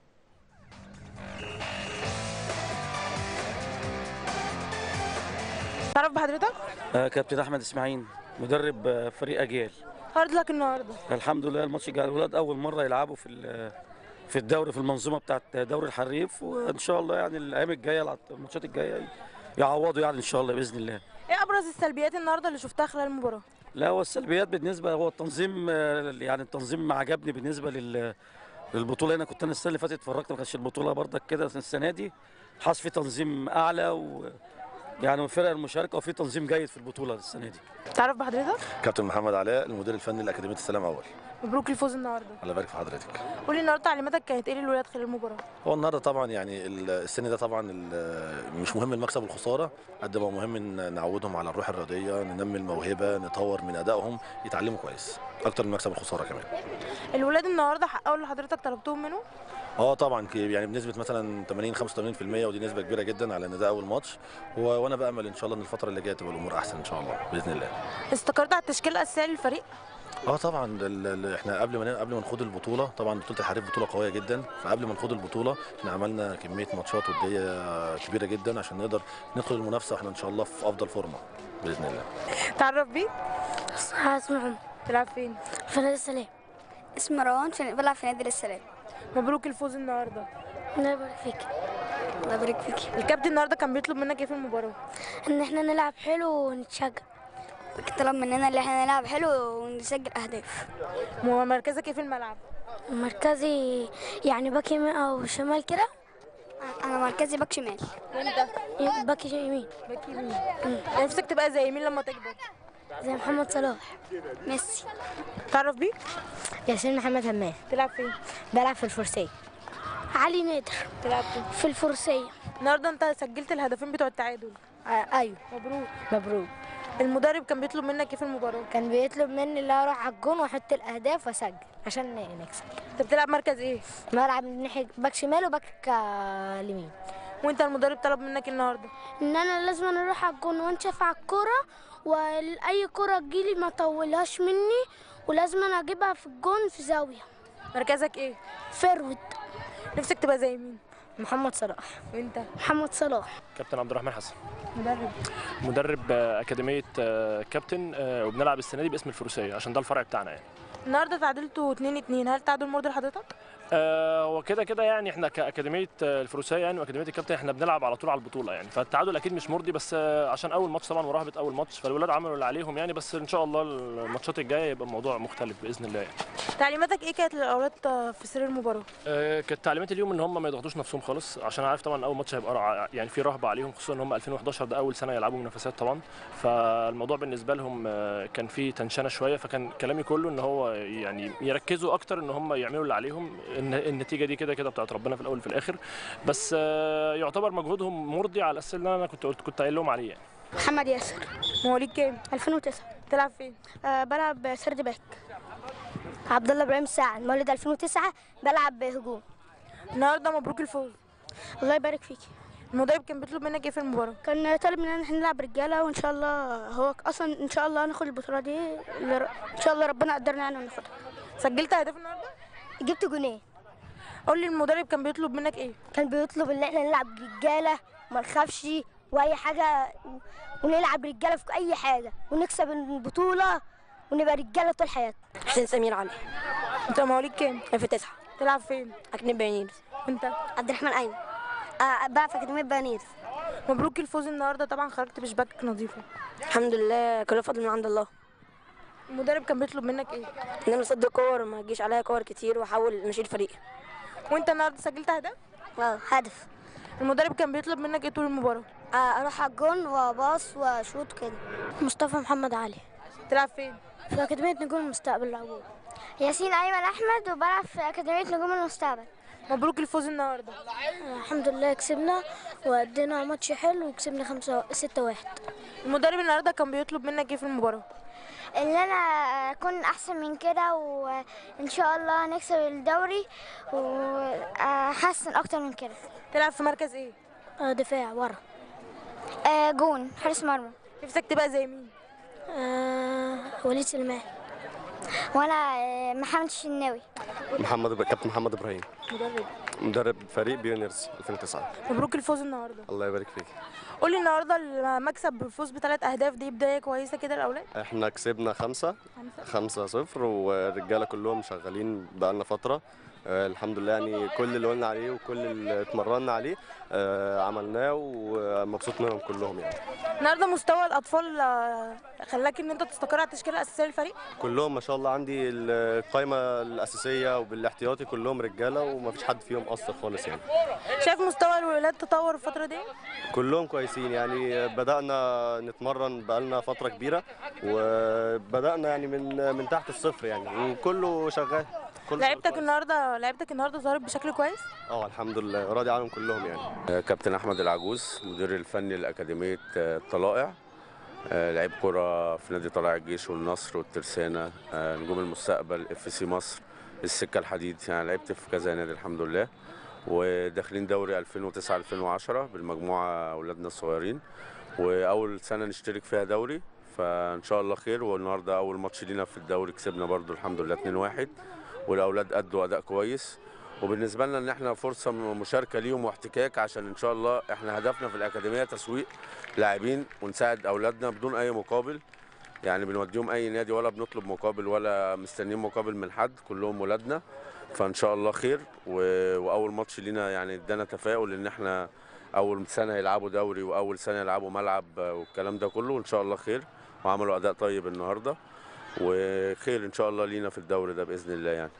تعرف بحضرتك؟ آه، كابتن احمد اسماعيل مدرب آه، فريق اجيال هارد لك النهارده الحمد لله الماتش جاي الولاد اول مره يلعبوا في ال- في الدوري في المنظومه بتاعت دوري الحريف وان شاء الله يعني الايام الجايه الع- الماتشات الجايه يعوضوا يعني ان شاء الله باذن الله ايه ابرز السلبيات النهارده اللي شفتها خلال المباراه؟ لا هو السلبيات بالنسبه هو التنظيم آه، يعني التنظيم ما عجبني بالنسبه لل للبطوله هنا كنت انا السنه اللي فاتت اتفرجت ما كانتش البطوله برضك كده السنه دي حاسس في تنظيم اعلى و يعني الفرق المشاركه وفي تنظيم جيد في البطوله السنه دي تعرف بحضرتك؟ كابتن محمد علاء المدير الفني لاكاديميه السلام اول مبروك الفوز النهارده الله يبارك في حضرتك قولي النهارده تعليماتك كانت ايه للولاد خلال المباراه هو النهارده طبعا يعني ال- السن ده طبعا ال- مش مهم المكسب والخساره قد ما مهم ان نعودهم على الروح الرياضيه ننمي الموهبه نطور من ادائهم يتعلموا كويس اكتر من المكسب والخساره كمان الولاد النهارده حققوا اللي حضرتك طلبتهم منهم اه طبعا ك- يعني بنسبه مثلا 80 85% ودي نسبه كبيره جدا على ان ده اول ماتش و- وانا بامل ان شاء الله ان الفتره اللي جايه تبقى الامور احسن ان شاء الله باذن الله استقرت على التشكيله الاساسيه للفريق اه طبعا ال- ال- احنا قبل ما قبل ما نخوض البطوله طبعا بطوله الحريف بطوله قويه جدا فقبل ما نخوض البطوله احنا عملنا كميه ماتشات وديه كبيره جدا عشان نقدر ندخل المنافسه واحنا ان شاء الله في افضل فورمه باذن الله تعرف بيه اسمي عمر تلعب فين في نادي السلام اسمي مروان في بلعب في نادي السلام مبروك الفوز النهارده الله يبارك فيك الله يبارك فيك الكابتن النهارده كان بيطلب منك ايه في المباراه ان احنا نلعب حلو ونتشجع طلب مننا ان احنا نلعب حلو ونسجل اهداف م- مركزك ايه في الملعب مركزي يعني باك يمين او شمال كده انا مركزي باك شمال وانت باك يمين باك يمين نفسك تبقى زي مين لما تكبر زي محمد صلاح ميسي تعرف بيه ياسين محمد همام تلعب فين بلعب في الفرسية علي نادر تلعب فين في الفرسية النهارده انت سجلت الهدفين بتوع التعادل آه ايوه مبروك مبروك المدرب كان بيطلب منك ايه في المباراه كان بيطلب مني ان اروح على الجون واحط الاهداف واسجل عشان نكسب انت بتلعب مركز ايه ملعب من ناحيه باك شمال وباك آه، اليمين وانت المدرب طلب منك إيه النهارده ان انا لازم اروح على الجون وانشف على الكرة واي كرة تجيلي ما اطولهاش مني ولازم انا اجيبها في الجون في زاوية مركزك ايه فرود نفسك تبقى زي مين محمد صلاح وانت محمد صلاح كابتن عبد الرحمن حسن مدرب مدرب آه، اكاديميه آه، كابتن آه، وبنلعب السنه دي باسم الفروسيه عشان ده الفرع بتاعنا يعني النهارده تعادلتوا 2 2 هل تعادل مرضي لحضرتك آه، هو كده كده يعني احنا كاكاديميه آه، الفروسيه يعني واكاديميه الكابتن احنا بنلعب على طول على البطوله يعني فالتعادل اكيد مش مرضي بس آه، عشان اول ماتش طبعا ورهبه اول ماتش فالولاد عملوا اللي عليهم يعني بس ان شاء الله الماتشات الجايه يبقى الموضوع مختلف باذن الله يعني. تعليماتك ايه كانت للاولاد في سر المباراه آه، كانت تعليمات اليوم ان هم ما يضغطوش نفسهم خالص عشان عارف طبعا اول ماتش هيبقى رع- يعني في رهبه عليهم خصوصا ان هم 2011 ده اول سنه يلعبوا منافسات طبعا فالموضوع بالنسبه لهم آه، كان فيه تنشنه شويه فكان كلامي كله ان هو يعني يركزوا اكتر ان هم يعملوا اللي عليهم الن- النتيجه دي كده كده بتاعت ربنا في الاول وفي الاخر بس آه، يعتبر مجهودهم مرضي على الاساس اللي انا كنت قلت كنت قايل لهم عليه يعني. محمد ياسر مواليد كام 2009 تلعب فين أه بلعب سرد باك عبد الله ابراهيم سعد مولد 2009 بلعب هجوم النهارده مبروك الفوز الله يبارك فيك المدرب كان بيطلب منك ايه في المباراه كان طالب مننا ان احنا نلعب رجاله وان شاء الله هو اصلا ان شاء الله هناخد البطوله دي لر- ان شاء الله ربنا قدرنا يعني وناخدها سجلت اهداف النهارده جبت جونين قول لي المدرب كان بيطلب منك ايه كان بيطلب ان احنا نلعب رجاله وما نخافش واي حاجه ونلعب رجاله في اي حاجه ونكسب البطوله ونبقى رجاله طول حياتنا حسين سمير علي انت مواليد كام في تسعة تلعب فين أكاديمية بنيرس انت عبد الرحمن ايمن آه بلعب في اكاديميه بنير مبروك الفوز النهارده طبعا خرجت بشباكك نظيفه الحمد لله كله فضل من عند الله المدرب كان بيطلب منك ايه إن أنا أصد كور ما تجيش عليا كور كتير وأحاول نشيل فريق وانت النهارده سجلت اهداف اه هدف المدرب كان بيطلب منك ايه طول المباراه آه اروح على الجون وباص واشوط كده مصطفى محمد علي تلعب فين في اكاديميه نجوم المستقبل العبور ياسين ايمن احمد وبلعب في اكاديميه نجوم المستقبل مبروك الفوز النهارده الحمد لله كسبنا وادينا ماتش حلو وكسبنا خمسة ستة واحد المدرب النهارده كان بيطلب منك ايه في المباراه ان انا اكون احسن من كده وان شاء الله نكسب الدوري واحسن اكتر من كده تلعب في مركز ايه دفاع ورا آه جون حارس مرمى نفسك تبقى زي مين آه وليد سليمان وانا آه محمد الشناوي محمد كابتن محمد ابراهيم مدرب مدرب فريق بيونيرز 2009 مبروك الفوز النهارده الله يبارك فيك قول لي النهارده المكسب بالفوز بثلاث اهداف دي بدايه كويسه كده الاولاد احنا كسبنا خمسة خمسة صفر والرجالة كلهم شغالين بقالنا فترة آه، الحمد لله يعني كل اللي قلنا عليه وكل اللي اتمرنا عليه آه، عملناه ومبسوط منهم كلهم يعني النهارده مستوى الاطفال آه، خلاك ان انت تستقر على التشكيله الاساسيه للفريق كلهم ما شاء الله عندي القائمه الاساسيه وبالاحتياطي كلهم رجاله ومفيش حد فيهم قصر خالص يعني شايف مستوى الولاد تطور الفتره دي كلهم كويسين يعني بدأنا نتمرن بقالنا فترة كبيرة وبدأنا يعني من من تحت الصفر يعني وكله شغال كله لعيبتك النهارده لعيبتك النهارده ظهرت بشكل كويس اه الحمد لله راضي عنهم كلهم يعني كابتن احمد العجوز مدير الفني لاكاديميه الطلائع آه، لعيب كرة في نادي طلائع الجيش والنصر والترسانة آه، نجوم المستقبل اف سي مصر السكة الحديد يعني لعبت في كذا نادي الحمد لله وداخلين دوري 2009 2010 بالمجموعة أولادنا الصغيرين وأول سنة نشترك فيها دوري فإن شاء الله خير والنهاردة أول ماتش لينا في الدوري كسبنا برضو الحمد لله 2-1 والأولاد أدوا أداء كويس وبالنسبه لنا ان احنا فرصه مشاركه ليهم واحتكاك عشان ان شاء الله احنا هدفنا في الاكاديميه تسويق لاعبين ونساعد اولادنا بدون اي مقابل يعني بنوديهم اي نادي ولا بنطلب مقابل ولا مستنيين مقابل من حد كلهم ولادنا فان شاء الله خير و- واول ماتش لينا يعني ادانا تفاؤل ان احنا اول سنه يلعبوا دوري واول سنه يلعبوا ملعب والكلام ده كله وان شاء الله خير وعملوا اداء طيب النهارده وخير ان شاء الله لينا في الدوري ده باذن الله يعني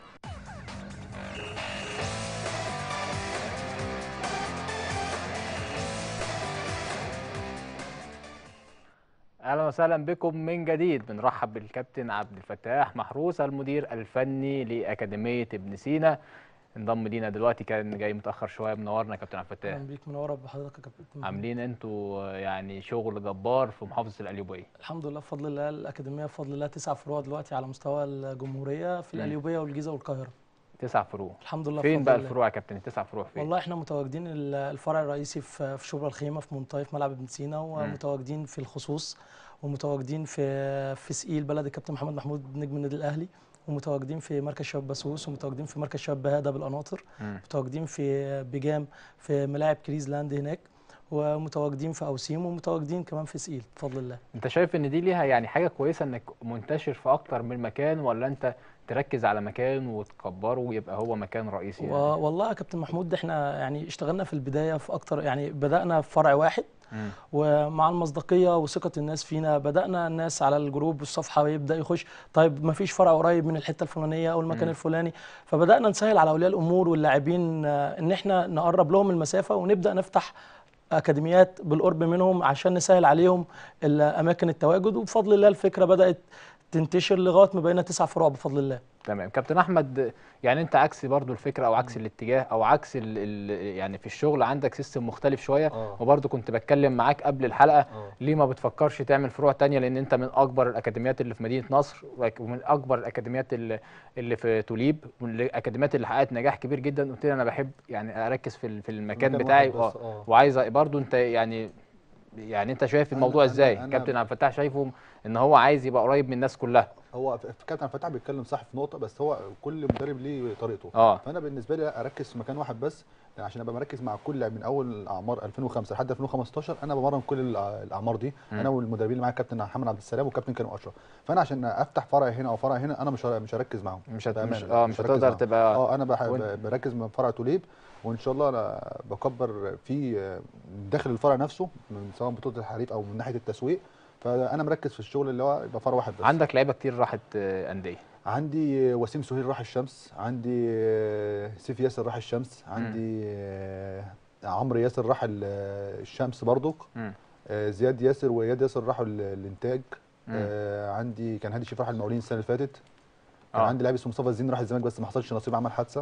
اهلا وسهلا بكم من جديد بنرحب بالكابتن عبد الفتاح محروس المدير الفني لاكاديميه ابن سينا انضم لينا دلوقتي كان جاي متاخر شويه منورنا يا كابتن عبد الفتاح اهلا بيك منوره بحضرتك يا كابتن عاملين انتوا يعني شغل جبار في محافظه القليوبيه الحمد لله بفضل الله الاكاديميه بفضل الله تسع فروع دلوقتي على مستوى الجمهوريه في مم. القليوبيه والجيزه والقاهره تسع فروع الحمد لله فين بفضل بقى الله. الفروع يا كابتن التسع فروع فين والله احنا متواجدين ال- الفرع الرئيسي في في شبرا الخيمه في منطقه في ملعب ابن سينا ومتواجدين في الخصوص ومتواجدين في في سقيل بلد الكابتن محمد محمود نجم النادي الاهلي ومتواجدين في مركز شباب بسوس ومتواجدين في مركز شباب بهاده بالقناطر مم. متواجدين في بجام في ملاعب كريز لاند هناك ومتواجدين في اوسيم ومتواجدين كمان في سقيل بفضل الله انت شايف ان دي ليها يعني حاجه كويسه انك منتشر في اكتر من مكان ولا انت تركز على مكان وتكبره ويبقى هو مكان رئيسي يعني؟ و- والله يا كابتن محمود احنا يعني اشتغلنا في البدايه في اكتر يعني بدانا في فرع واحد مم. ومع المصداقيه وثقه الناس فينا بدانا الناس على الجروب والصفحه يبدا يخش طيب ما فيش فرع قريب من الحته الفلانيه او المكان مم. الفلاني فبدانا نسهل على اولياء الامور واللاعبين آه، ان احنا نقرب لهم المسافه ونبدا نفتح اكاديميات بالقرب منهم عشان نسهل عليهم الاماكن التواجد وبفضل الله الفكره بدات تنتشر لغايه ما بقينا تسع فروع بفضل الله تمام كابتن احمد يعني انت عكس برضو الفكره او عكس الاتجاه او عكس ال ال يعني في الشغل عندك سيستم مختلف شويه آه. وبرضو كنت بتكلم معاك قبل الحلقه آه. ليه ما بتفكرش تعمل فروع تانية لان انت من اكبر الاكاديميات اللي في مدينه نصر وك- ومن اكبر الاكاديميات اللي, اللي في توليب ومن الاكاديميات اللي حققت نجاح كبير جدا قلت لي انا بحب يعني اركز في ال- في المكان مكان بتاعي واحد بس، اه آه. وعايز برضو انت يعني يعني انت شايف أنا- الموضوع أنا- ازاي أنا- كابتن عبد الفتاح شايفه ان هو عايز يبقى قريب من الناس كلها هو ف- كابتن عبد الفتاح بيتكلم صح في نقطه بس هو كل مدرب ليه طريقته اه. فانا بالنسبه لي اركز في مكان واحد بس يعني عشان ابقى مركز مع كل لاعب من اول اعمار 2005 لحد 2015 انا بمرن كل الأع- الاعمار دي مم. انا والمدربين اللي معايا كابتن محمد عبد السلام وكابتن كانوا اشرف فانا عشان افتح فرع هنا او فرع هنا انا مش ه- مش هركز معاهم مش هت... بأمانة مش لا، اه مش هركز هتقدر معاهم. تبقى اه انا بح... وانت- بركز من فرع توليب وان شاء الله انا بكبر في داخل الفرع نفسه من سواء بطوله الحريف او من ناحيه التسويق فانا مركز في الشغل اللي هو يبقى فرع واحد بس عندك لعيبه كتير راحت آه، انديه عندي وسيم سهيل راح الشمس عندي آه، سيف ياسر راح الشمس عندي آه، عمرو ياسر راح ال- آه، الشمس برضك مم. آه، زياد ياسر واياد ياسر راحوا ال- الانتاج مم. آه، عندي كان هادي شيف راح المقاولين السنه اللي فاتت كان آه. عندي لاعب اسمه مصطفى الزين راح الزمالك بس ما حصلش نصيب عمل حادثه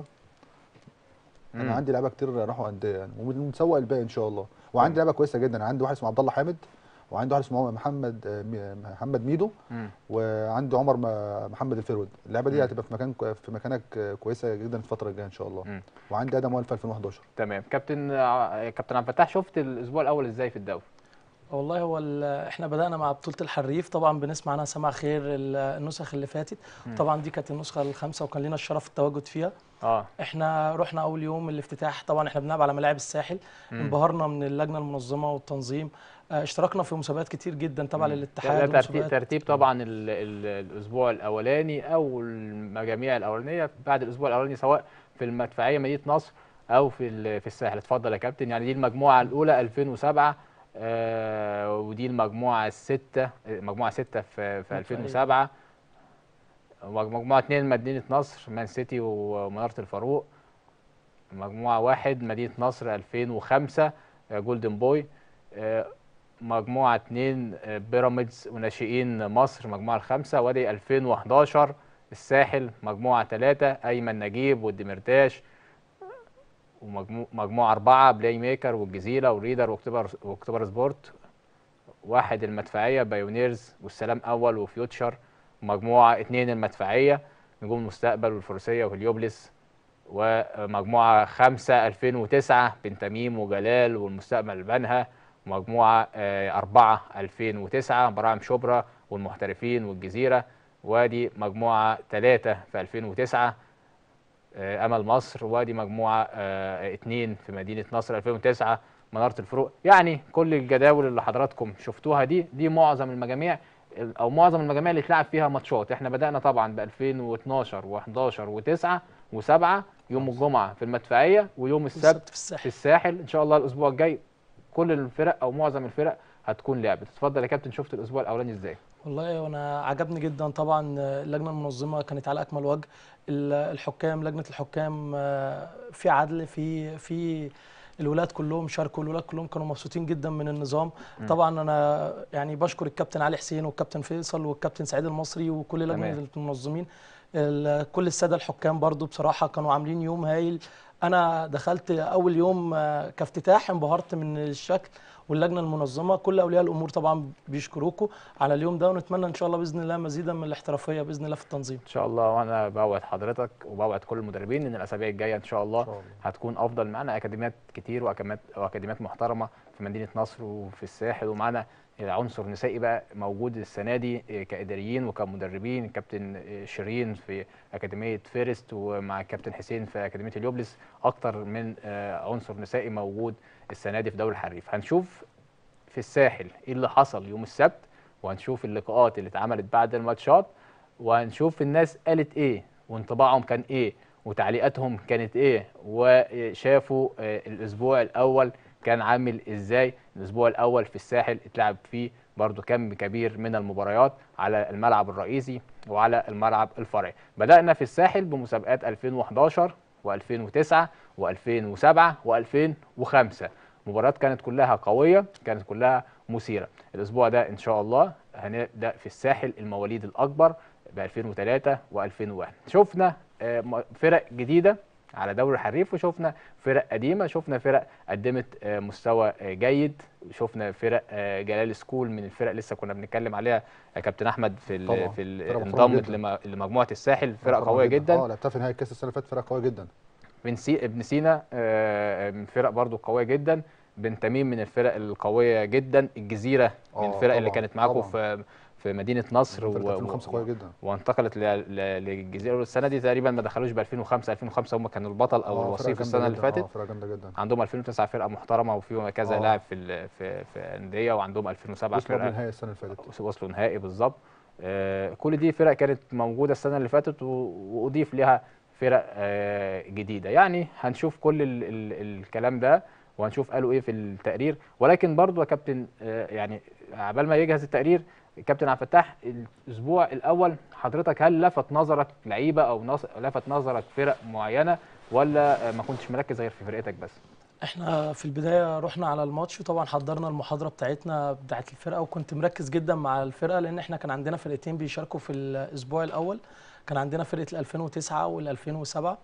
مم. انا عندي لعيبه كتير راحوا انديه يعني وبنسوق الباقي ان شاء الله وعندي لعيبه كويسه جدا عندي واحد اسمه عبد الله حامد وعندي واحد اسمه محمد آه، مي- محمد ميدو مم. وعندي عمر م- محمد الفرود اللعبه دي مم. هتبقى في مكان كو- في مكانك كويسه جدا الفتره الجايه ان شاء الله مم. وعندي ادم وائل في 2011 تمام كابتن ع- كابتن عبد الفتاح شفت الاسبوع الاول ازاي في الدوري والله هو ال- احنا بدأنا مع بطولة الحريف طبعا بنسمع عنها سمع خير ال- النسخ اللي فاتت مم. طبعا دي كانت النسخة الخامسة وكان لنا الشرف التواجد فيها اه احنا رحنا اول يوم الافتتاح طبعا احنا بنلعب على ملاعب الساحل مم. انبهرنا من اللجنة المنظمة والتنظيم اه، اشتركنا في مسابقات كتير جدا تبع ده للاتحاد ترتيب ومسابقات ترتيب طبعا ال ال الاسبوع الاولاني او المجاميع الاولانيه بعد الاسبوع الاولاني سواء في المدفعيه مدينه نصر او في ال- في الساحل اتفضل يا كابتن يعني دي المجموعه الاولى 2007 آه ودي المجموعه السته مجموعه سته في في مدفعية. 2007 مجموعه اثنين مدينه نصر مان سيتي ومناره الفاروق مجموعه واحد مدينه نصر 2005 آه، جولدن بوي آه، مجموعه اثنين آه، بيراميدز وناشئين مصر مجموعه الخامسه وادي 2011 الساحل مجموعه ثلاثه ايمن نجيب والدمرداش ومجموعه اربعه بلاي ميكر والجزيره وريدر واكتوبر واكتوبر سبورت واحد المدفعيه بايونيرز والسلام اول وفيوتشر مجموعه اثنين المدفعيه نجوم المستقبل والفروسيه وهليوبلس ومجموعه خمسه 2009 بن تميم وجلال والمستقبل بنها ومجموعه آه، أربعة 2009 براعم شبرا والمحترفين والجزيره وادي مجموعه ثلاثة في 2009 آه، امل مصر وادي مجموعه آه، اتنين في مدينه نصر 2009 مناره الفروق يعني كل الجداول اللي حضراتكم شفتوها دي دي معظم المجاميع ال- او معظم المجاميع اللي اتلعب فيها ماتشات احنا بدانا طبعا ب 2012 و11 و9 و7 يوم الجمعه في المدفعيه ويوم السبت في الساحل. في الساحل ان شاء الله الاسبوع الجاي كل الفرق او معظم الفرق هتكون لعبت اتفضل يا كابتن شفت الاسبوع الاولاني ازاي والله وانا عجبني جدا طبعا اللجنه المنظمه كانت على اكمل وجه ال- الحكام لجنه الحكام آه، في عدل في في الولاد كلهم شاركوا الولاد كلهم كانوا مبسوطين جدا من النظام مم. طبعا انا يعني بشكر الكابتن علي حسين والكابتن فيصل والكابتن سعيد المصري وكل لجنه تمام. المنظمين ال- كل الساده الحكام برضو بصراحه كانوا عاملين يوم هايل انا دخلت اول يوم آه، كافتتاح انبهرت من الشكل واللجنه المنظمه كل اولياء الامور طبعا بيشكروكوا على اليوم ده ونتمنى ان شاء الله باذن الله مزيدا من الاحترافيه باذن الله في التنظيم ان شاء الله وانا بوعد حضرتك وبوعد كل المدربين ان الاسابيع الجايه ان شاء الله, هتكون افضل معانا اكاديميات كتير واكاديميات واكاديميات محترمه في مدينه نصر وفي الساحل ومعانا عنصر نسائي بقى موجود السنه دي كاداريين وكمدربين كابتن شيرين في اكاديميه فيرست ومع كابتن حسين في اكاديميه اليوبلس اكتر من عنصر نسائي موجود السنه دي في دوري الحريف هنشوف في الساحل ايه اللي حصل يوم السبت وهنشوف اللقاءات اللي اتعملت بعد الماتشات وهنشوف الناس قالت ايه وانطباعهم كان ايه وتعليقاتهم كانت ايه وشافوا آه، الاسبوع الاول كان عامل ازاي الاسبوع الاول في الساحل اتلعب فيه برضو كم كبير من المباريات على الملعب الرئيسي وعلى الملعب الفرعي بدأنا في الساحل بمسابقات 2011 و2009 و2007 و2005 مباريات كانت كلها قوية كانت كلها مثيرة الأسبوع ده إن شاء الله هنبدأ في الساحل المواليد الأكبر ب 2003 و2001 شفنا آه، م- فرق جديدة على دوري الحريف وشفنا فرق قديمة شفنا فرق قدمت آه، مستوى آه، جيد شفنا فرق آه، جلال سكول من الفرق لسه كنا بنتكلم عليها يا كابتن احمد في ال- طبعاً. في ال- فرقة محترمة انضمت جداً. لم- لمجموعه الساحل فرق محترمة قويه جدا اه لعبتها في نهائي الكاس السنه اللي فاتت فرقه قويه جدا بن سي ابن سينا آه، من فرق برضو قويه جدا بن تميم من الفرق القويه جدا الجزيره من آه، الفرق اللي طبعاً، كانت معاكم طبعاً. في في مدينه نصر فرقة 2005 قوية جدا. وانتقلت ل- ل- للجزيره والسنه دي تقريبا ما دخلوش ب 2005 2005 هم كانوا البطل او آه، فرقة الوصيف جامدة السنه اللي جداً، فاتت اه فرقه جامده جدا عندهم 2009 فرقه محترمه وفيهم كذا آه. لاعب في ال- في في انديه وعندهم 2007 وصلوا فرقه النهائي السنه اللي فاتت وصلوا نهائي بالظبط آه، كل دي فرق كانت موجوده السنه اللي فاتت و- واضيف لها فرق آه، جديده يعني هنشوف كل ال ال الكلام ده وهنشوف قالوا ايه في التقرير ولكن برضو يا كابتن آه، يعني عبال ما يجهز التقرير كابتن عبد الفتاح الاسبوع الاول حضرتك هل لفت نظرك لعيبه او نص- لفت نظرك فرق معينه ولا آه، ما كنتش مركز غير في فرقتك بس احنا في البدايه رحنا على الماتش وطبعا حضرنا المحاضره بتاعتنا بتاعت الفرقه وكنت مركز جدا مع الفرقه لان احنا كان عندنا فرقتين بيشاركوا في الاسبوع الاول كان عندنا فرقه ال 2009 وال 2007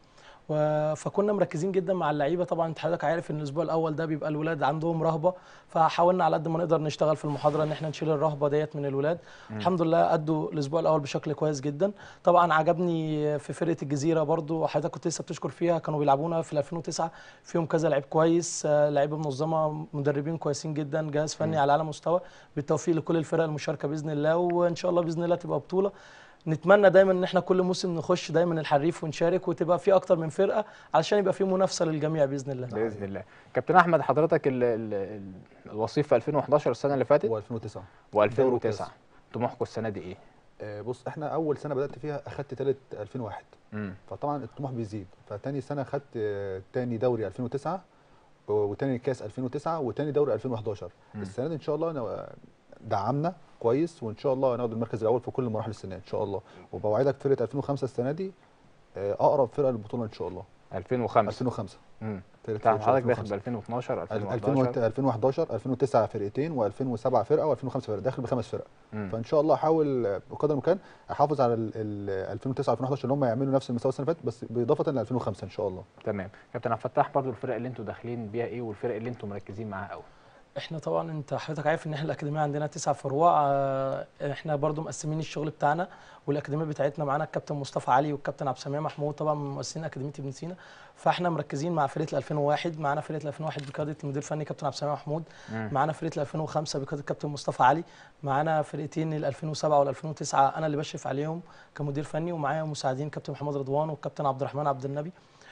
و- فكنا مركزين جدا مع اللعيبه طبعا انت حضرتك عارف ان الاسبوع الاول ده بيبقى الولاد عندهم رهبه فحاولنا على قد ما نقدر نشتغل في المحاضره ان احنا نشيل الرهبه ديت من الولاد مم. الحمد لله ادوا الاسبوع الاول بشكل كويس جدا طبعا عجبني في فرقه الجزيره برضو حضرتك كنت لسه بتشكر فيها كانوا بيلعبونا في ال 2009 فيهم كذا لعيب كويس آه، لعيبه منظمه مدربين كويسين جدا جهاز فني مم. على اعلى مستوى بالتوفيق لكل الفرق المشاركه باذن الله وان شاء الله باذن الله تبقى بطوله نتمنى دايما ان احنا كل موسم نخش دايما الحريف ونشارك وتبقى في اكتر من فرقه علشان يبقى في منافسه للجميع باذن الله باذن الله كابتن احمد حضرتك ال ال ال الوصيف في 2011 السنه اللي فاتت و2009 و2009 طموحكم السنه دي ايه آه، بص احنا اول سنه بدات فيها اخدت ثالث 2001 مم. فطبعا الطموح بيزيد فتاني سنه اخدت آه، تاني دوري 2009 وتاني كاس 2009 وتاني دوري 2011 مم. السنه دي ان شاء الله أنا دعمنا كويس وان شاء الله هناخد المركز الاول في كل مراحل السنه ان شاء الله وبوعدك فرقه 2005 السنه دي آه، اقرب فرقه للبطوله ان شاء الله 2005 2005 امم فرقه طبعا فرقة حضرتك داخل ب 2005. 2012 2011 2011 2009 فرقتين و2007 فرقه و2005 فرقه داخل بخمس فرق مم. فان شاء الله احاول بقدر الامكان احافظ على ال- ال 2009 2011 ان هم يعملوا نفس المستوى السنه اللي فاتت بس باضافه ل 2005 ان شاء الله تمام كابتن عبد الفتاح برضو الفرق اللي انتوا داخلين بيها ايه والفرق اللي انتوا مركزين معاها قوي احنا طبعا انت حضرتك عارف ان احنا الاكاديميه عندنا تسع فروع آه، احنا برضو مقسمين الشغل بتاعنا والاكاديميه بتاعتنا معانا الكابتن مصطفى علي والكابتن عبد السميع محمود طبعا من مؤسسين اكاديميه ابن سينا فاحنا مركزين مع فرقه ال 2001 معانا فرقه ال 2001 بقياده المدير الفني كابتن عبد السميع محمود مم. معانا فرقه ال 2005 بقياده الكابتن مصطفى علي معانا فرقتين ال 2007 وال 2009 انا اللي بشرف عليهم كمدير فني ومعايا مساعدين كابتن محمد رضوان والكابتن عبد الرحمن عبد النبي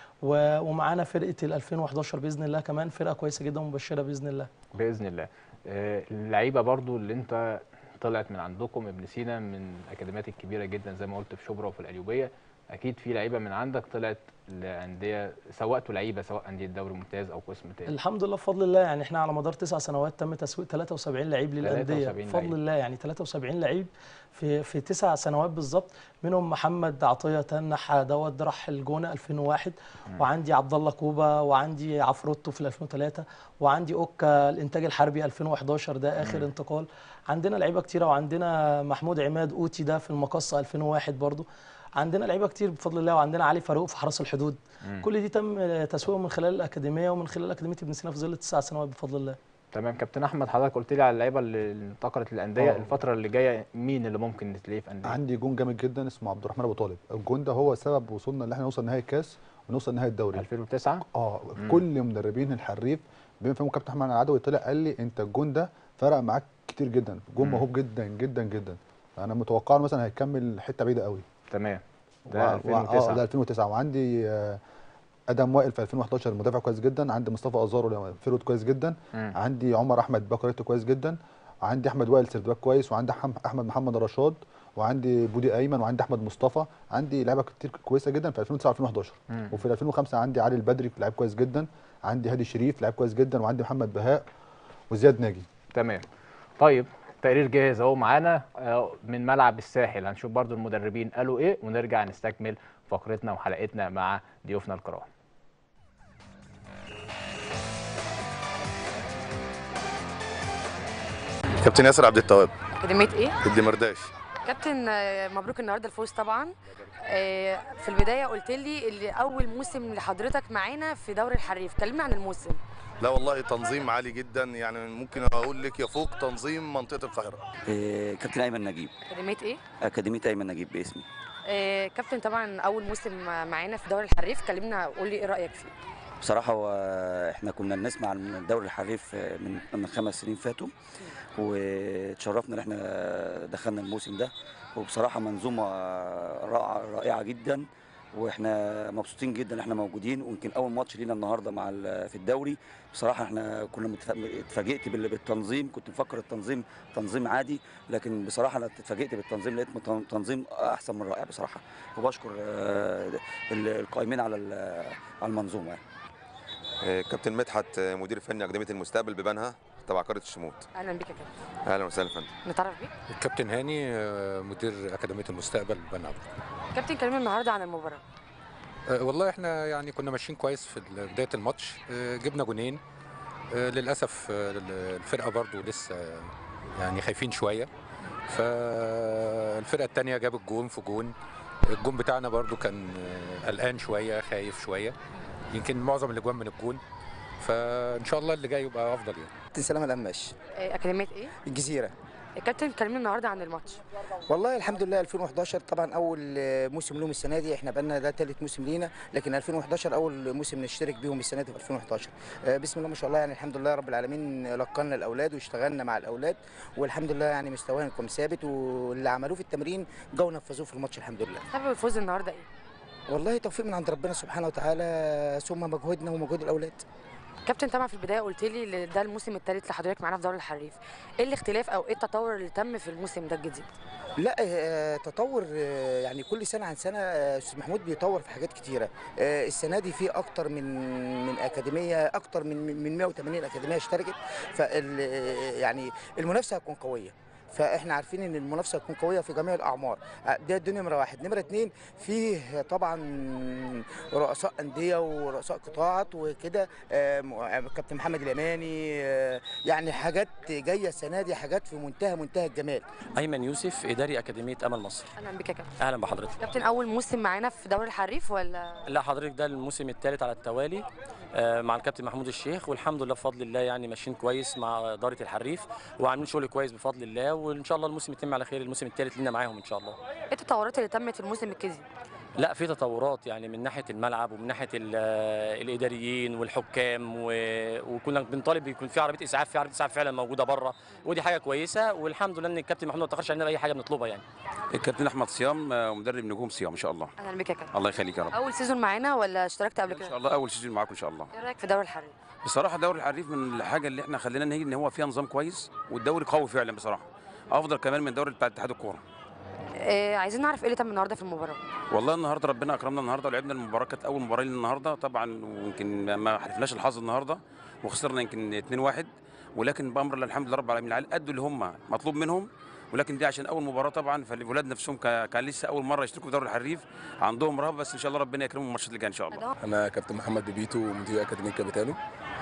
و- ومعانا فرقه ال 2011 باذن الله كمان فرقه كويسه جدا ومبشره باذن الله باذن الله آه، اللعيبه برضو اللي انت طلعت من عندكم ابن سينا من الاكاديميات الكبيره جدا زي ما قلت في شبرا وفي القليوبيه اكيد في لعيبه من عندك طلعت لانديه سواقتوا لعيبه سواء انديه دوري ممتاز او قسم تاني الحمد لله بفضل الله يعني احنا على مدار تسع سنوات تم تسويق 73 لعيب للانديه 73 بفضل لعيب. الله يعني 73 لعيب في في تسع سنوات بالظبط منهم محمد عطيه تنح دوت ده راح الجونه 2001 وعندي عبد الله كوبا وعندي عفروتو في 2003 وعندي اوكا الانتاج الحربي 2011 ده اخر مم. انتقال عندنا لعيبه كتيره وعندنا محمود عماد اوتي ده في المقصه 2001 برضو عندنا لعيبه كتير بفضل الله وعندنا علي فاروق في حرس الحدود مم. كل دي تم تسويقه من خلال الاكاديميه ومن خلال اكاديميه ابن سينا في ظل تسع سنوات بفضل الله تمام كابتن احمد حضرتك قلت لي على اللعيبه اللي انتقلت للانديه آه. الفتره اللي جايه مين اللي ممكن تلاقيه في انديه عندي جون جامد جدا اسمه عبد الرحمن ابو طالب الجون ده هو سبب وصولنا ان احنا نوصل نهائي الكاس ونوصل نهائي الدوري 2009 اه مم. كل مدربين الحريف بما فيهم كابتن احمد العدوي طلع قال لي انت الجون ده فرق معاك كتير جدا جون مم. موهوب جدا جدا جدا انا متوقع له مثلا هيكمل حته بعيده قوي تمام و- ده و- 2009 اه ده 2009 وعندي آه، ادم وائل في 2011 مدافع كويس جدا عندي مصطفى ازارو فيرود كويس جدا مم. عندي عمر احمد باك رايت كويس جدا عندي احمد وائل سيرد باك كويس وعندي أحم- احمد محمد رشاد وعندي بودي ايمن وعندي احمد مصطفى عندي لعيبه كتير كويسه جدا في 2009 2011 مم. وفي 2005 عندي علي البدري لعيب كويس جدا عندي هادي شريف لعيب كويس جدا وعندي محمد بهاء وزياد ناجي تمام طيب تقرير جاهز اهو معانا آه، من ملعب الساحل هنشوف برضو المدربين قالوا ايه ونرجع نستكمل فقرتنا وحلقتنا مع ضيوفنا الكرام كابتن ياسر عبد التواب أكاديمية إيه؟ الدمرداش كابتن آه، مبروك النهارده الفوز طبعا آه، في البداية قلت لي اللي أول موسم لحضرتك معانا في دوري الحريف كلمنا عن الموسم لا والله تنظيم عالي جدا يعني ممكن اقول لك يفوق تنظيم منطقه القاهره آه، كابتن ايمن نجيب أكاديمية إيه؟ اكاديميه ايمن نجيب باسمي آه، كابتن طبعا أول موسم معانا في دوري الحريف كلمنا قول لي إيه رأيك فيه؟ بصراحه هو احنا كنا نسمع عن الدوري الحريف آه، من من خمس سنين فاتوا وتشرفنا ان احنا دخلنا الموسم ده وبصراحه منظومه رائعه رائعه جدا واحنا مبسوطين جدا ان احنا موجودين ويمكن اول ماتش لينا النهارده مع ال- في الدوري بصراحه احنا كنا متف- اتفاجئت بال- بالتنظيم كنت مفكر التنظيم تنظيم عادي لكن بصراحه انا اتفاجئت بالتنظيم لقيت مت- تنظيم احسن من رائع بصراحه وبشكر آه، ال- القائمين على ال- على المنظومه يعني. آه، كابتن مدحت آه، مدير فني اكاديميه المستقبل ببنها تبع قريه الشموت أهلا بك يا كابتن اهلا وسهلا فندم نتعرف بيك الكابتن هاني آه، مدير أكاديمية المستقبل بنها كابتن كلمنا النهارده عن المباراة آه، والله احنا يعني كنا ماشيين كويس في ال- بداية الماتش آه، جبنا جونين آه، للأسف آه، ال- الفرقة برضو لسه آه، يعني خايفين شوية فالفرقة التانية جابت جون في جون الجون بتاعنا برضو كان آه، قلقان شوية خايف شوية يمكن معظم الأجوان من الجون فإن شاء الله اللي جاي يبقى أفضل يعني كابتن سلامة القماش آه، أكاديمية إيه؟ الجزيرة كابتن كلمنا النهارده عن الماتش والله الحمد لله 2011 طبعا اول آه، موسم لهم السنه دي احنا بقالنا ده ثالث موسم لينا لكن 2011 اول موسم نشترك بيهم السنه دي في 2011 آه، بسم الله ما شاء الله يعني الحمد لله رب العالمين لقنا الاولاد واشتغلنا مع الاولاد والحمد لله يعني مستواهم كان ثابت واللي عملوه في التمرين جو نفذوه في الماتش الحمد لله سبب الفوز النهارده إيه؟ والله توفيق من عند ربنا سبحانه وتعالى ثم مجهودنا ومجهود الاولاد كابتن طبعا في البدايه قلت لي إن ده الموسم الثالث لحضرتك معانا في دوري الحريف ايه الاختلاف او ايه التطور اللي تم في الموسم ده الجديد لا آه، تطور آه، يعني كل سنه عن سنه آه، استاذ محمود بيطور في حاجات كتيره آه، السنه دي في اكتر من من اكاديميه اكتر من من 180 اكاديميه اشتركت فال يعني المنافسه هتكون قويه فاحنا عارفين ان المنافسه هتكون قويه في جميع الاعمار آه، ده دي نمره واحد نمره اتنين فيه طبعا رؤساء انديه ورؤساء قطاعات وكده آه، م- آه، كابتن محمد اليماني آه، يعني حاجات جايه السنه دي حاجات في منتهى منتهى الجمال ايمن يوسف اداري اكاديميه امل مصر اهلا بك يا كابتن اهلا بحضرتك كابتن اول موسم معانا في دوري الحريف ولا لا حضرتك ده الموسم الثالث على التوالي آه، مع الكابتن محمود الشيخ والحمد لله بفضل الله يعني ماشيين كويس مع اداره الحريف وعاملين شغل كويس بفضل الله وان شاء الله الموسم يتم على خير الموسم الثالث لينا معاهم ان شاء الله ايه التطورات اللي تمت في الموسم الجديد لا في تطورات يعني من ناحيه الملعب ومن ناحيه ال- آه، الاداريين والحكام و- وكنا بنطالب يكون في عربيه اسعاف في عربيه اسعاف فعلا موجوده بره ودي حاجه كويسه والحمد لله ان الكابتن محمود ما تاخرش عننا باي حاجه بنطلبها يعني الكابتن احمد صيام آه، مدرب نجوم صيام ان شاء الله اهلا بك يا كابتن الله يخليك يا رب اول سيزون معانا ولا اشتركت قبل ان كده شاء الله اول سيزون معاكم ان شاء الله ايه رايك في دوري الحريف بصراحه دوري الحريف من الحاجه اللي احنا خلينا نهي ان هو فيها نظام كويس والدوري قوي فعلا بصراحه افضل كمان من الدوري بتاع اتحاد الكوره إيه عايزين نعرف ايه اللي تم النهارده في المباراه والله النهارده ربنا اكرمنا النهارده ولعبنا المباراه كانت اول مباراه لنا النهارده طبعا ويمكن ما حلفناش الحظ النهارده وخسرنا يمكن 2-1 ولكن بامر الله الحمد لله رب العالمين العيال ادوا اللي هم مطلوب منهم ولكن دي عشان اول مباراه طبعا فالولاد نفسهم كا- كان لسه اول مره يشتركوا في دوري الحريف عندهم رهبه بس ان شاء الله ربنا يكرمهم الماتشات اللي جايه ان شاء الله انا كابتن محمد بيبيتو مدير اكاديميه كابيتانو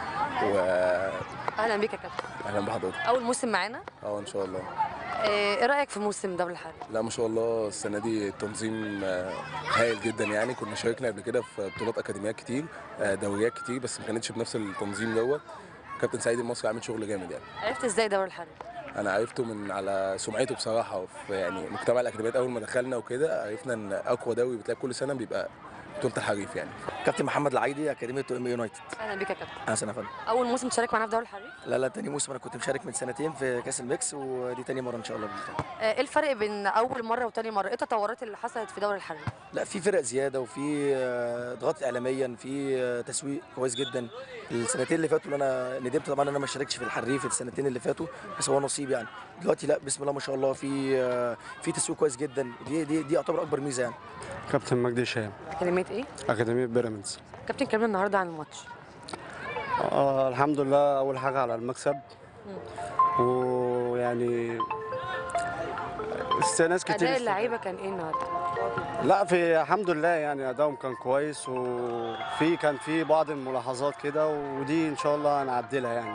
واهلا اهلا بك يا كابتن بحضرتك اول موسم معانا اه ان شاء الله ايه إيه رايك في موسم دوري الحريف لا ما شاء الله السنه دي التنظيم آه، هايل جدا يعني كنا شاركنا قبل كده في بطولات اكاديميات كتير آه، دوريات كتير بس ما كانتش بنفس التنظيم دوت كابتن سعيد المصري عامل شغل جامد يعني عرفت ازاي دوري الحريف انا عرفته من على سمعته بصراحه وفي يعني مجتمع الاكاديميات اول ما دخلنا وكده عرفنا ان اقوى دوري بتلاقي كل سنه بيبقى بطوله الحريف يعني كابتن محمد العيدي اكاديميه ام يونايتد اهلا بك يا كابتن اهلا يا فندم اول موسم تشارك معانا في دوري الحريف لا لا تاني موسم انا كنت مشارك من سنتين في كاس الميكس ودي تاني مره ان شاء الله باذن الله آه، ايه الفرق بين اول مره وتاني مره ايه التطورات اللي حصلت في دوري الحريف لا في فرق زياده وفي آه، ضغط اعلاميا في آه، تسويق كويس جدا السنتين اللي فاتوا اللي انا ندمت طبعا ان انا ما شاركتش في الحريف السنتين اللي فاتوا بس هو نصيب يعني دلوقتي لا بسم الله ما شاء الله في آه، في تسويق كويس جدا دي دي دي يعتبر اكبر ميزه يعني كابتن مجدي هشام اكاديميه ايه أكاديمية بيراميدز كابتن كلمنا النهارده عن الماتش آه الحمد لله أول حاجة على المكسب ويعني بس ناس كتير اداء است- اللعيبه كان ايه النهارده لا في الحمد لله يعني أدائهم كان كويس وفي كان في بعض الملاحظات كده ودي إن شاء الله هنعدلها يعني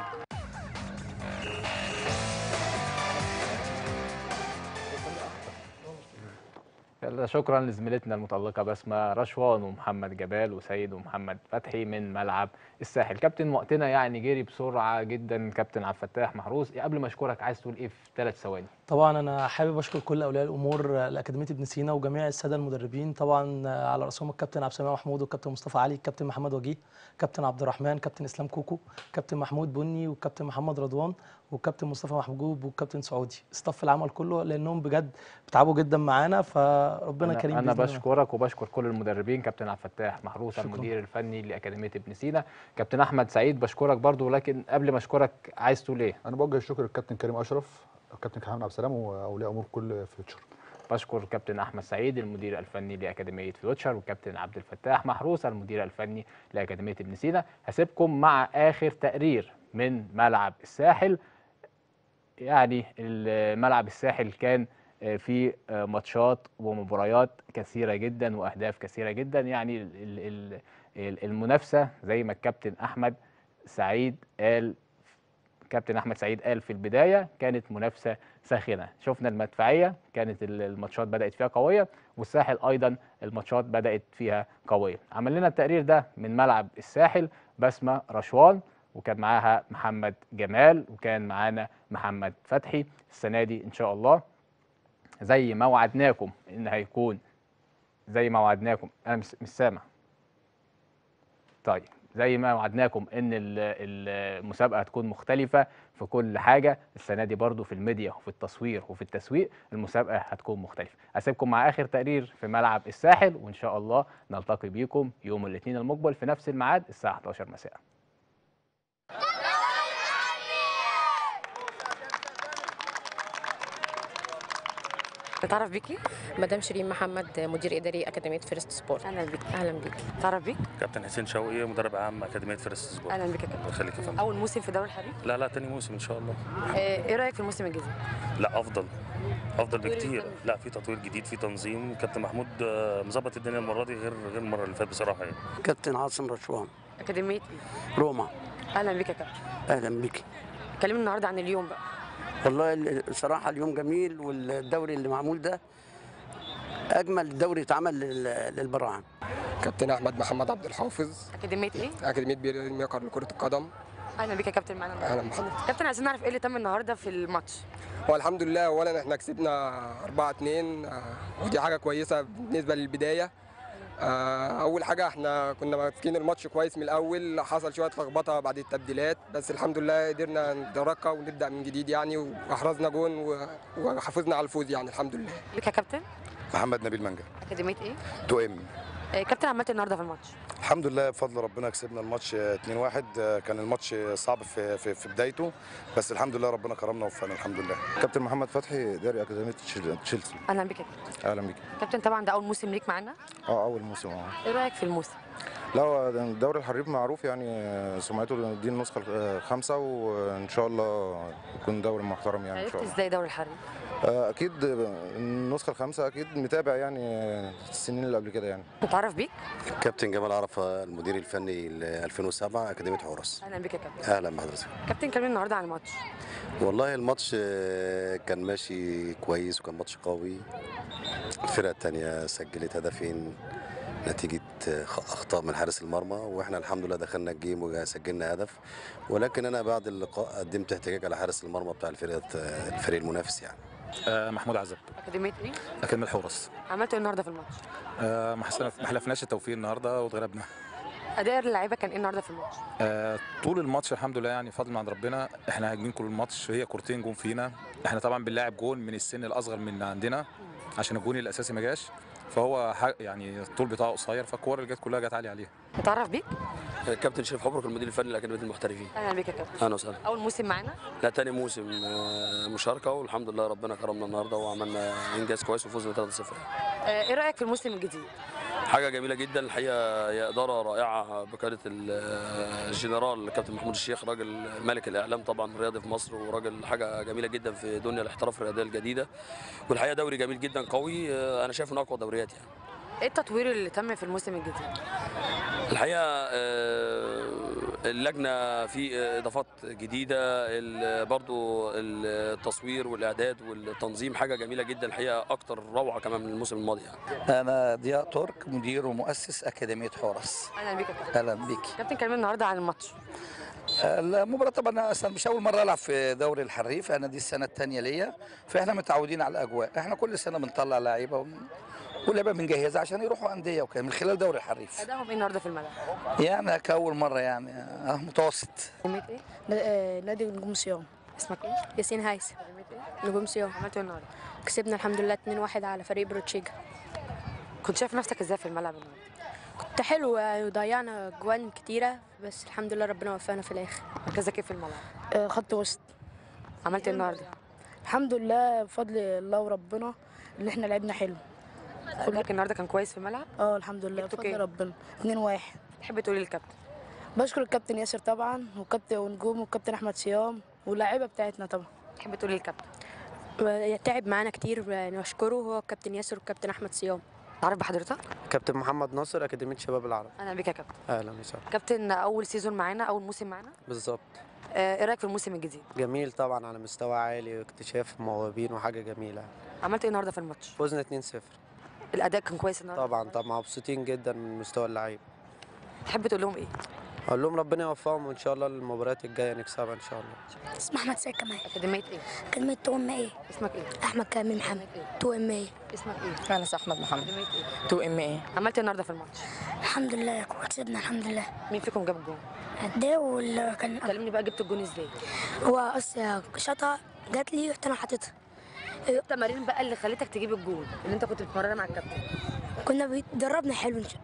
يلا شكرا لزميلتنا المتألقة بسمة رشوان ومحمد جبال وسيد ومحمد فتحي من ملعب الساحل كابتن وقتنا يعني جري بسرعة جدا كابتن عبد الفتاح محروس قبل ما اشكرك عايز تقول ايه في ثلاث ثواني طبعا انا حابب اشكر كل اولياء الامور لاكاديميه ابن سينا وجميع الساده المدربين طبعا على راسهم الكابتن عبد السميع محمود والكابتن مصطفى علي الكابتن محمد وجيه كابتن عبد الرحمن كابتن اسلام كوكو كابتن محمود بني والكابتن محمد رضوان والكابتن مصطفى محجوب والكابتن سعودي استاف العمل كله لانهم بجد بيتعبوا جدا معانا فربنا انا, كريم أنا بإذن الله. بشكرك وبشكر كل المدربين كابتن عبد الفتاح محروس شكراً. المدير الفني لاكاديميه ابن سينا كابتن احمد سعيد بشكرك برضو لكن قبل ما اشكرك عايز تقول ايه انا بوجه الشكر للكابتن كريم اشرف الكابتن محمد عبد السلام واولياء امور كل فيوتشر بشكر كابتن احمد سعيد المدير الفني لاكاديميه فيوتشر وكابتن عبد الفتاح محروس المدير الفني لاكاديميه ابن سينا هسيبكم مع اخر تقرير من ملعب الساحل يعني ملعب الساحل كان آه، في آه، ماتشات ومباريات كثيره جدا واهداف كثيره جدا يعني ال- ال- ال- المنافسه زي ما الكابتن احمد سعيد قال كابتن احمد سعيد قال في البدايه كانت منافسه ساخنه شفنا المدفعيه كانت ال- الماتشات بدات فيها قويه والساحل ايضا الماتشات بدات فيها قويه عمل لنا التقرير ده من ملعب الساحل بسمه رشوان وكان معاها محمد جمال وكان معانا محمد فتحي السنه دي ان شاء الله زي ما وعدناكم ان هيكون زي ما وعدناكم انا مش مش سامع طيب زي ما وعدناكم ان ال- ال- المسابقه هتكون مختلفه في كل حاجه السنه دي برضو في الميديا وفي التصوير وفي التسويق المسابقه هتكون مختلفه اسيبكم مع اخر تقرير في ملعب الساحل وان شاء الله نلتقي بيكم يوم الاثنين المقبل في نفس الميعاد الساعه 11 مساء تعرف بيكي مدام شيرين محمد مدير اداري اكاديميه فيرست سبورت اهلا بيك اهلا بيك تعرف بيك كابتن حسين شوقي مدرب عام اكاديميه فيرست سبورت اهلا بيك يا كابتن الله يخليك يا فندم اول موسم في دوري الحريف لا لا تاني موسم ان شاء الله آه، ايه رايك في الموسم الجديد لا افضل افضل تطوير بكتير الفني. لا في تطوير جديد في تنظيم كابتن محمود آه، مظبط الدنيا المره دي غير غير المره اللي فاتت بصراحه يعني كابتن عاصم رشوان اكاديميه ايه روما اهلا بيك يا كابتن اهلا بك كلمني النهارده عن اليوم بقى والله ال- الصراحه اليوم جميل والدوري اللي معمول ده اجمل دوري اتعمل لل- للبراعم كابتن احمد محمد عبد الحافظ اكاديميه ايه اكاديميه بير الميقر لكره القدم اهلا بيك يا كابتن معانا أهلا النهاردة. بحضرتك. كابتن عايزين نعرف ايه اللي تم النهارده في الماتش هو الحمد لله اولا احنا كسبنا 4 2 ودي حاجه كويسه بالنسبه للبدايه آه، اول حاجه احنا كنا ماسكين الماتش كويس من الاول حصل شويه لخبطه بعد التبديلات بس الحمد لله قدرنا نترقى ونبدا من جديد يعني واحرزنا جون و- وحافظنا على الفوز يعني الحمد لله بيك يا كابتن محمد نبيل منجا اكاديميه ايه تو ام آه، كابتن عملت إيه النهارده في الماتش الحمد لله بفضل ربنا كسبنا الماتش 2-1 كان الماتش صعب في في, في بدايته بس الحمد لله ربنا كرمنا ووفقنا الحمد لله كابتن محمد فتحي اداري اكاديميه تشيل- تشيلسي اهلا بيك يا كابتن اهلا بيك كابتن طبعا ده اول موسم ليك معانا اه اول موسم اه ايه رايك في الموسم لا هو الدوري الحريف معروف يعني سمعته دي النسخه الخامسه وان شاء الله يكون دوري محترم يعني ان عرفت شاء الله ازاي دوري الحريف آه، اكيد النسخه الخامسه اكيد متابع يعني السنين اللي قبل كده يعني متعرف بيك كابتن جمال عرفة المدير الفني ل 2007 أكاديمية حورس اهلا بيك يا كابتن أهلا بحضرتك كابتن كلمني النهارده عن الماتش والله الماتش آه، كان ماشي كويس وكان ماتش قوي الفرقة التانية سجلت هدفين نتيجة آه، خ- أخطاء من حارس المرمى وإحنا الحمد لله دخلنا الجيم وسجلنا هدف ولكن أنا بعد اللقاء قدمت احتجاج على حارس المرمى بتاع الفرقة آه، الفريق المنافس يعني آه، محمود عزب اكاديميه ايه اكاديميه الحورس عملت ايه النهارده في الماتش آه، ما حسنا- ما حلفناش التوفيق النهارده واتغلبنا اداء اللعيبه كان ايه النهارده في الماتش آه، طول الماتش الحمد لله يعني فضل من عند ربنا احنا هاجمين كل الماتش هي كورتين جون فينا احنا طبعا بنلاعب جون من السن الاصغر من عندنا عشان الجون الاساسي ما جاش فهو ح- يعني الطول بتاعه قصير فالكور اللي جت كلها جت عاليه عليه متعرف بيك كابتن شريف حبرك المدير الفني لاكاديميه المحترفين اهلا بيك يا كابتن اهلا وسهلا اول موسم معانا لا تاني موسم آه، مشاركه والحمد لله ربنا كرمنا النهارده وعملنا انجاز كويس وفوزنا 3-0 آه، ايه رايك في الموسم الجديد حاجه جميله جدا الحقيقه هي اداره رائعه بقياده ال- الجنرال كابتن محمود الشيخ راجل ملك الاعلام طبعا الرياضي في مصر وراجل حاجه جميله جدا في دنيا الاحتراف الرياضيه الجديده والحقيقه دوري جميل جدا قوي آه، انا شايف انه اقوى دوريات يعني ايه التطوير اللي تم في الموسم الجديد الحقيقه آه، اللجنه في اضافات جديده ال- برضو التصوير والاعداد والتنظيم حاجه جميله جدا الحقيقه اكتر روعه كمان من الموسم الماضي يعني. أنا ضياء ترك مدير ومؤسس أكاديمية حورس اهلا بيك يا كابتن أهلا بيك كابتن كلمني النهارده عن الماتش المباراة طبعا أنا أصلا مش أول مرة ألعب في دوري الحريف أنا دي السنة الثانية ليا فإحنا متعودين على الأجواء إحنا كل سنة بنطلع لعيبة ون- واللعيبة بنجهزها عشان يروحوا أندية وكده من خلال دوري الحريف ادائهم ايه النهارده في الملعب يعني كأول مرة يعني أه متوسط اكاديميه ايه نادي نجوم صيام اسمك ايه ياسين هيثم نجوم صيام عملت ايه النهارده كسبنا الحمد لله 2-1 على فريق بروتشيجا كنت شايف نفسك ازاي في الملعب النهارده كنت حلو يعني وضيعنا جوان كتيرة بس الحمد لله ربنا وفقنا في الآخر مركزك ايه في الملعب آه، خط وسط عملت ايه النهارده الحمد لله بفضل الله وربنا اللي احنا لعبنا حلو ادائك النهارده كان كويس في الملعب اه الحمد لله جبتوا بفضل كام؟ ربنا 2 1 تحب تقولي للكابتن بشكر الكابتن ياسر طبعا وكابتن ونجوم والكابتن احمد صيام واللاعيبه بتاعتنا طبعا تحب تقولي للكابتن تعب معانا كتير نشكره هو الكابتن ياسر والكابتن احمد صيام تعرف بحضرتك كابتن محمد ناصر اكاديميه شباب العرب اهلا بيك يا كابتن اهلا وسهلا كابتن اول سيزون معانا اول موسم معانا بالظبط آه، ايه رايك في الموسم الجديد جميل طبعا على مستوى عالي واكتشاف موهوبين وحاجه جميله عملت ايه النهارده في الماتش فوزنا 2-0 الاداء كان كويس النهارده طبعا طبعا مبسوطين جدا من مستوى اللعيبه تحب تقول لهم ايه اقول لهم ربنا يوفقهم وان شاء الله المباريات الجايه نكسبها ان شاء الله اسمي احمد سيد كمال اكاديميه ايه كلمة تو ام ايه اسمك ايه احمد كامل محمد تو ام ايه اسمك ايه انس احمد محمد اكاديميه ايه تو ام ايه عملت ايه النهارده في الماتش الحمد لله كسبنا الحمد لله مين فيكم جاب الجون قد ايه واللي كان كلمني بقى جبت الجون ازاي هو اصلا شاطها جات لي رحت انا حاططها ايه التمارين بقى اللي خلتك تجيب الجون اللي انت كنت بتتمرنها مع الكابتن كنا بيدربنا حلو ان شاء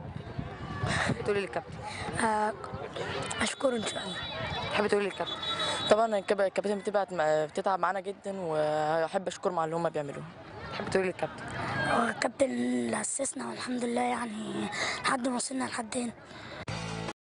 تحب تقولي للكابتن الله اشكره ان شاء الله تحب تقولي للكابتن طبعا الكاب- الكابتن بتبقى بتتعب معانا جدا واحب اشكرهم على اللي هم بيعملوه تحب تقولي للكابتن هو الكابتن اللي اسسنا والحمد لله يعني لحد ما وصلنا لحد هنا